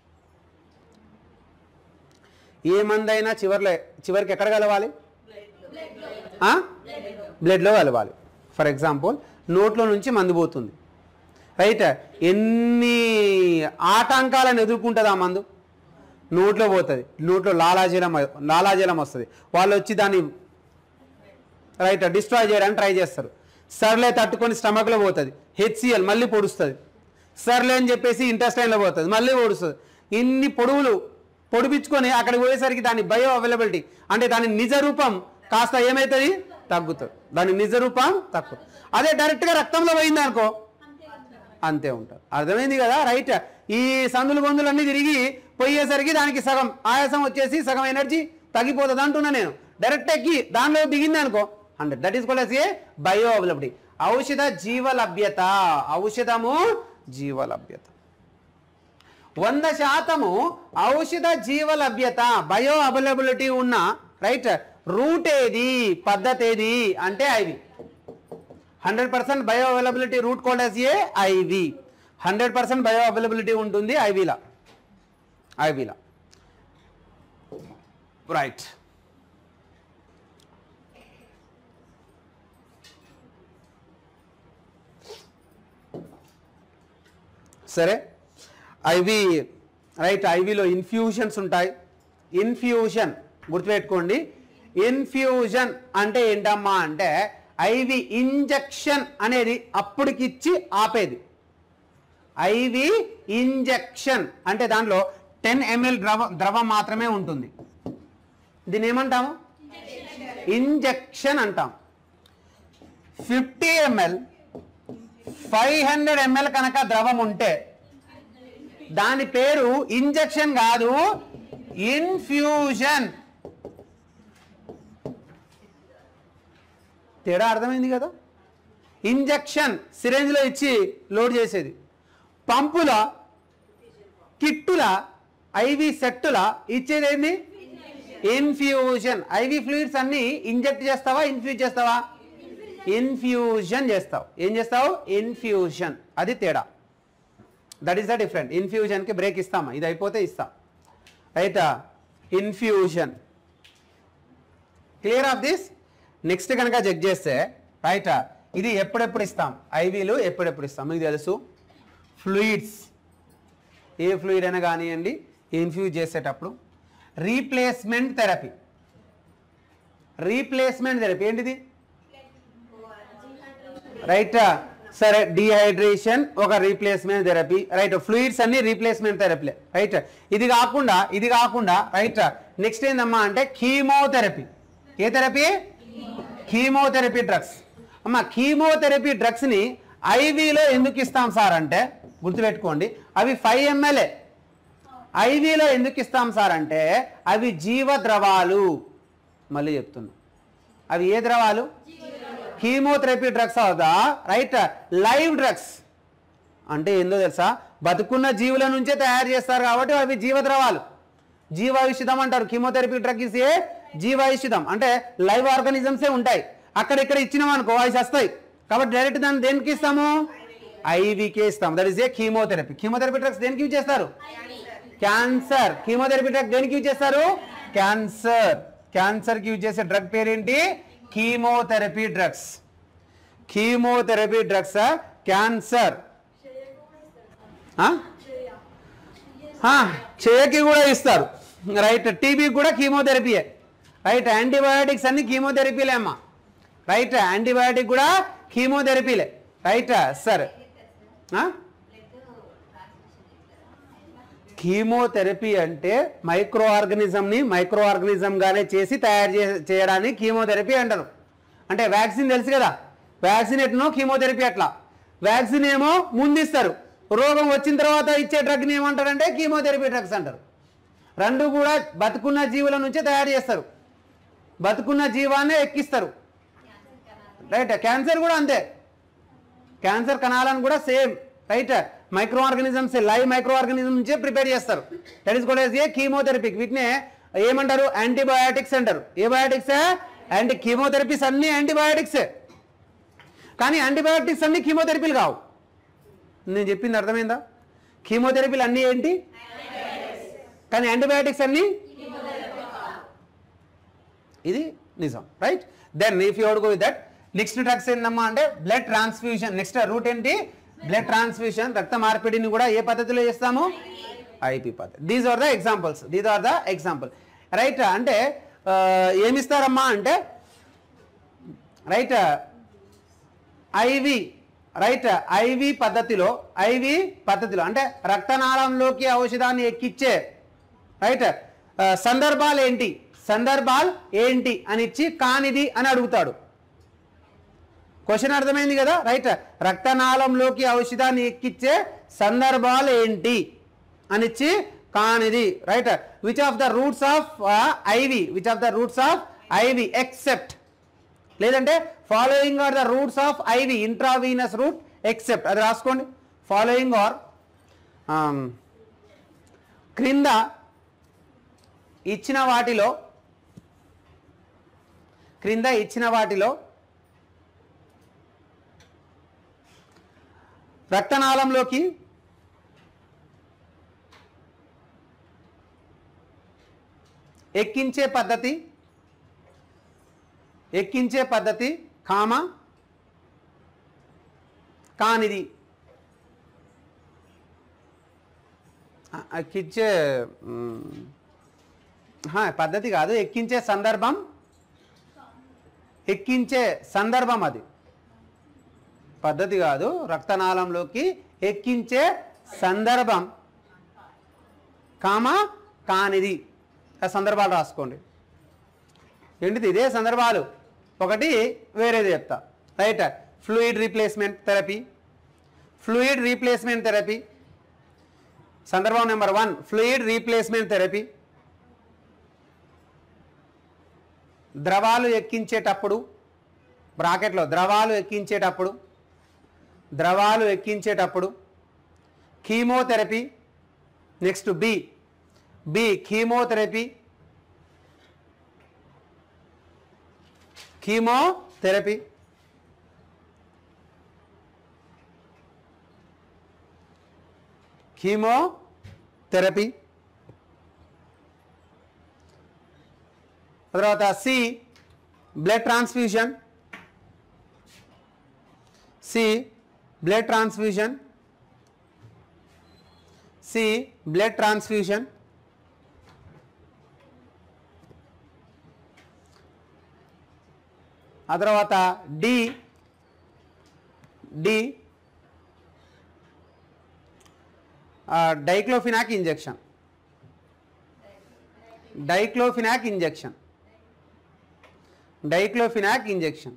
Speaker 1: ఏ మందైనా చివర్లో చివరికి ఎక్కడ కలవాలి ఆ? బ్లడ్లో కలవాలి ఫర్ ఎగ్జాంపుల్ నోట్లో నుంచి మందు పోతుంది రైట్ ఎన్ని ఆటంకాలను ఎదుర్కొంటుంది ఆ మందు నోట్లో పోతుంది నోట్లో లాలాజలం లాలాజలం వస్తుంది వాళ్ళు వచ్చి దాన్ని రైట్ డిస్ట్రాయ్ చేయడానికి ట్రై చేస్తారు సర్లే తట్టుకొని స్టమక్లో పోతుంది హెచ్సిఎల్ మళ్ళీ పొడుస్తుంది సర్లే అని చెప్పేసి ఇంటెస్టైన్లో పోతుంది మళ్ళీ పొడుస్తుంది ఇన్ని పొడువులు పొడిపించుకొని అక్కడికి పోయేసరికి దాని బయో అవైలబిలిటీ అంటే దాని నిజ రూపం కాస్త ఏమవుతుంది తగ్గుతుంది దాని నిజ రూపం తక్కువ అదే డైరెక్ట్గా రక్తంలో పోయింది అనుకో అంతే ఉంటారు అర్థమైంది కదా రైట్ ఈ సందులు గొంతులు అన్ని తిరిగి పోయేసరికి దానికి సగం ఆయాసం వచ్చేసి సగం ఎనర్జీ తగ్గిపోతుంది అంటున్నా నేను డైరెక్ట్ ఎక్కి దానిలో దిగింది అనుకో hundred that is called a bioavailability ఔషధ జీవ లభ్యత ఔషధము జీవ లభ్యత వంద శాతము ఔషధ జీవ లభ్యత బయో అవైలబిలిటీ ఉన్న రైట్ రూట్ ఏది పద్ధతి ఏది అంటే అవి hundred percent bioavailability route code as a IV hundred percent bioavailability ఉంటుంది ఐవీలా ఐవీలా రైట్ సరే ఐవి రైట్ ఐవిలో ఇన్ఫ్యూషన్స్ ఉంటాయి ఇన్ఫ్యూషన్ గుర్తుపెట్టుకోండి ఇన్ఫ్యూజన్ అంటే ఏంటమ్మా అంటే ఐవి ఇంజెక్షన్ అనేది అప్పటికిచ్చి ఆపేది ఐవి ఇంజెక్షన్ అంటే దాంట్లో టెన్ ఎంఎల్ ద్రవ ద్రవం మాత్రమే ఉంటుంది దీన్ని ఏమంటాము ఇంజెక్షన్ అంటాం fifty ml five hundred ml కనుక ద్రవం ఉంటే దాని పేరు ఇంజెక్షన్ కాదు ఇన్ఫ్యూజన్ తేడా అర్థమైంది కదా ఇంజెక్షన్ సిరేంజ్లో ఇచ్చి లోడ్ చేసేది పంపుల కిట్టుల ఐవి సెట్టుల ఇచ్చేది ఏంది ఇన్ఫ్యూజన్ ఐవి ఫ్లూయిడ్స్ అన్ని ఇంజెక్ట్ చేస్తావా ఇన్ఫ్యూజ్ చేస్తావా ఇన్ఫ్యూజన్ చేస్తావు ఏం చేస్తావు ఇన్ఫ్యూజన్ అది తేడా దట్ ఈస్ ద డిఫరెంట్ ఇన్ఫ్యూజన్కి బ్రేక్ ఇస్తామా ఇది అయిపోతే ఇస్తాం right infusion clear of this next కనుక చెక్ చేస్తే రైట్ ఇది ఎప్పుడెప్పుడు ఇస్తాం ఐవీలు ఎప్పుడెప్పుడు ఇస్తాం మీకు తెలుసు ఫ్లూయిడ్స్ ఏ ఫ్లూయిడ్ అయినా కానివ్వండి ఇన్ఫ్యూజ్ చేసేటప్పుడు రీప్లేస్మెంట్ థెరపీ రీప్లేస్మెంట్ థెరపీ ఏంటిది రైట్ సరే డిహైడ్రేషన్ ఒక రీప్లేస్మెంట్ థెరపీ రైట్ ఫ్లూయిడ్స్ అన్ని రీప్లేస్మెంట్ థెరపీలే రైట్ ఇది కాకుండా ఇది కాకుండా రైట్ నెక్స్ట్ ఏందమ్మా అంటే కీమోథెరపీ ఏ థెరపీ కీమోథెరపీ డ్రగ్స్ అమ్మ కీమోథెరపీ డ్రగ్స్ని ఐవీలో ఎందుకు ఇస్తాం సార్ అంటే గుర్తుపెట్టుకోండి అవి ఫైవ్ ఎంఎల్ఏ ఐవీలో ఎందుకు ఇస్తాం సార్ అంటే అవి జీవ ద్రవాలు మళ్ళీ చెప్తున్నా అవి ఏ ద్రవాలు కీమోథెరపీ డ్రగ్స్ అవుదా రైట్ లైవ్ డ్రగ్స్ అంటే ఏందో తెలుసా బతుకున్న జీవుల నుంచే తయారు చేస్తారు కాబట్టి అవి జీవద్రవాలు జీవాయుషితం అంటారు కీమోథెరపీ డ్రగ్ ఇస్ ఏ జీవాయుషితం అంటే లైవ్ ఆర్గానిజమ్సే ఉంటాయి అక్కడ ఇక్కడ ఇచ్చినాం అనుకో అవి వస్తాయి కాబట్టి డైరెక్ట్ దాన్ని దేనికి ఇస్తాము ఐవికే ఇస్తాం that is a chemotherapy chemotherapy drugs దేనికి యూజ్ చేస్తారు క్యాన్సర్ కీమోథెరపీ డ్రగ్ దేనికి యూజ్ చేస్తారు క్యాన్సర్ క్యాన్సర్కి యూజ్ చేసే డ్రగ్ పేరేంటి chemotherapy drugs chemotherapy drugs cancer చేయకి కూడా ఇస్తారు రైట్ టీబీకి కూడా కీమోథెరపీయే రైట్ యాంటీబయాటిక్స్ అన్ని కీమోథెరపీలే అమ్మా రైట్ యాంటీబయాటిక్ కూడా కీమోథెరపీలే రైట్ సరే ఆ? కీమోథెరపీ అంటే మైక్రో ఆర్గనిజంని మైక్రో ఆర్గనిజంగానే చేసి తయారు చే చేయడాన్ని కీమోథెరపీ అంటారు అంటే వ్యాక్సిన్ తెలుసు కదా వ్యాక్సిన్ ఎట్నో కీమోథెరపీ అట్లా వ్యాక్సిన్ ఏమో ముందిస్తారు రోగం వచ్చిన తర్వాత ఇచ్చే డ్రగ్ని ఏమంటారంటే కీమోథెరపీ డ్రగ్స్ అంటారు రెండు కూడా బతుకున్న జీవుల నుంచే తయారు చేస్తారు బతుకున్న జీవాన్నే ఎక్కిస్తారు రైట్ క్యాన్సర్ కూడా అంతే క్యాన్సర్ కణాలను కూడా same right microorganisms live microorganism నుంచే ప్రిపేర్ చేస్తారు దట్ ఈస్ కూడా ఏ కీమోథెరపీ వీటినే ఏమంటారు యాంటీబయాటిక్స్ అంటారు ఏ బయాటిక్స్ యాంటీ కీమోథెరపీస్ అన్ని యాంటీబయాటిక్సే కానీ యాంటీబయాటిక్స్ అన్ని కీమోథెరపీలు కావు నేను చెప్పింది అర్థమైందా కీమోథెరపీలు అన్నీ ఏంటి కానీ యాంటీబయాటిక్స్ అన్నీ ఇది నిజం right then if you go with that next drugs ఏంటమ్మా అంటే బ్లడ్ ట్రాన్స్ఫ్యూషన్ నెక్స్ట్ రూట్ ఏంటి బ్లడ్ ట్రాన్స్ఫ్యూషన్ రక్త మార్పిడిని కూడా ఏ పద్ధతిలో చేస్తాము ఐపీ పద్ధతి these are the examples these are the example right అంటే ఆ, ఏమిస్తారమ్మా అంటే రైట్ ఐవి రైట్ ఐవి పద్ధతిలో ఐవి పద్ధతిలో అంటే రక్తనాళంలోకి ఔషధాన్ని ఎక్కిచ్చే రైట్ ఆ, సందర్భాలు ఏంటి సందర్భాలు ఏంటి అని ఇచ్చి కానిది అని అడుగుతాడు క్వశ్చన్ అర్థమైంది కదా రైట్ రక్తనాళంలోకి ఔషధాన్ని ఎక్కిచ్చే సందర్భాలు ఏంటి అని ఇచ్చి కానిది right which of the routes of IV which of the routes of IV except లేదంటే following are the routes of IV intravenous route except అది రాసుకోండి ఫాలోయింగ్ ఆర్ క్రింద ఇచ్చిన వాటిలో క్రింద ఇచ్చిన వాటిలో రక్తనాళంలోకి ఎక్కించే పద్ధతి ఎక్కించే పద్ధతి కామ కానిది ఆ, ఎక్కించే మ్, హా, పద్ధతి కాదు ఎక్కించే సందర్భం ఎక్కించే సందర్భం అది పద్ధతి కాదు రక్తనాళంలోకి ఎక్కించే సందర్భం కామ కానిది ఆ సందర్భాలు రాసుకోండి ఏంటిది ఇదే సందర్భాలు ఒకటి వేరేది చెప్తా right fluid replacement therapy fluid replacement therapy సందర్భం number one fluid replacement therapy ద్రవాలు ఎక్కించేటప్పుడు బ్రాకెట్లో ద్రవాలు ఎక్కించేటప్పుడు ద్రవాలు ఎక్కించేటప్పుడు chemotherapy next B B chemotherapy chemotherapy chemotherapy తర్వాత C blood transfusion C blood transfusion C blood transfusion ఆ తర్వాత D D diclofenac injection diclofenac injection diclofenac injection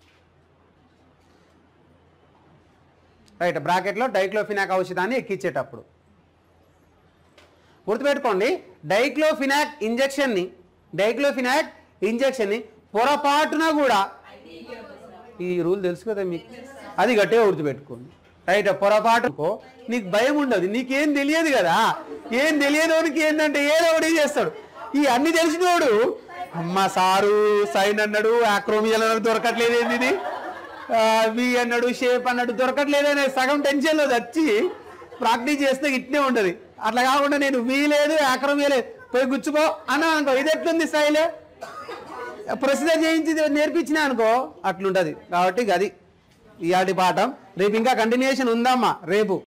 Speaker 1: right బ్రాకెట్లో డైక్లోఫినాక్ ఔషధాన్ని ఎక్కించేటప్పుడు గుర్తుపెట్టుకోండి డైక్లోఫినాక్ ఇంజెక్షన్ని డైక్లోఫినాక్ ఇంజెక్షన్ని పొరపాటున కూడా ఈ రూల్ తెలుసు కదా మీకు అది గట్టిగా గుర్తుపెట్టుకోండి రైట్ పొరపాటుకో నీకు భయం ఉండదు నీకేం తెలియదు కదా ఏం తెలియదోనికి ఏంటంటే ఏదో ఒకటి చేస్తాడు ఈ అన్ని తెలిసినోడు అమ్మ సారు సైన్ అన్నాడు ఆక్రోమియల్ అన్నాడు దొరకట్లేదు ఏంది ఇది ఆ, వి అన్నాడు షేప్ అన్నాడు దొరకట్లేదు అనే సగం టెన్షన్లో వచ్చి ప్రాక్టీస్ చేస్తే ఇట్నే ఉండదు అట్లా కాకుండా నేను వీ లేదు ఆక్రోమియా లేదు పోయి గుచ్చుకో అన్నా అనుకో ఇది ఎట్లుంది స్టైల్ ప్రొసీజర్ చేయించి నేర్పించిన అనుకో అట్లుంటది కాబట్టి అది ఇయాటి పాఠం రేపు ఇంకా కంటిన్యూషన్ ఉందమ్మా రేపు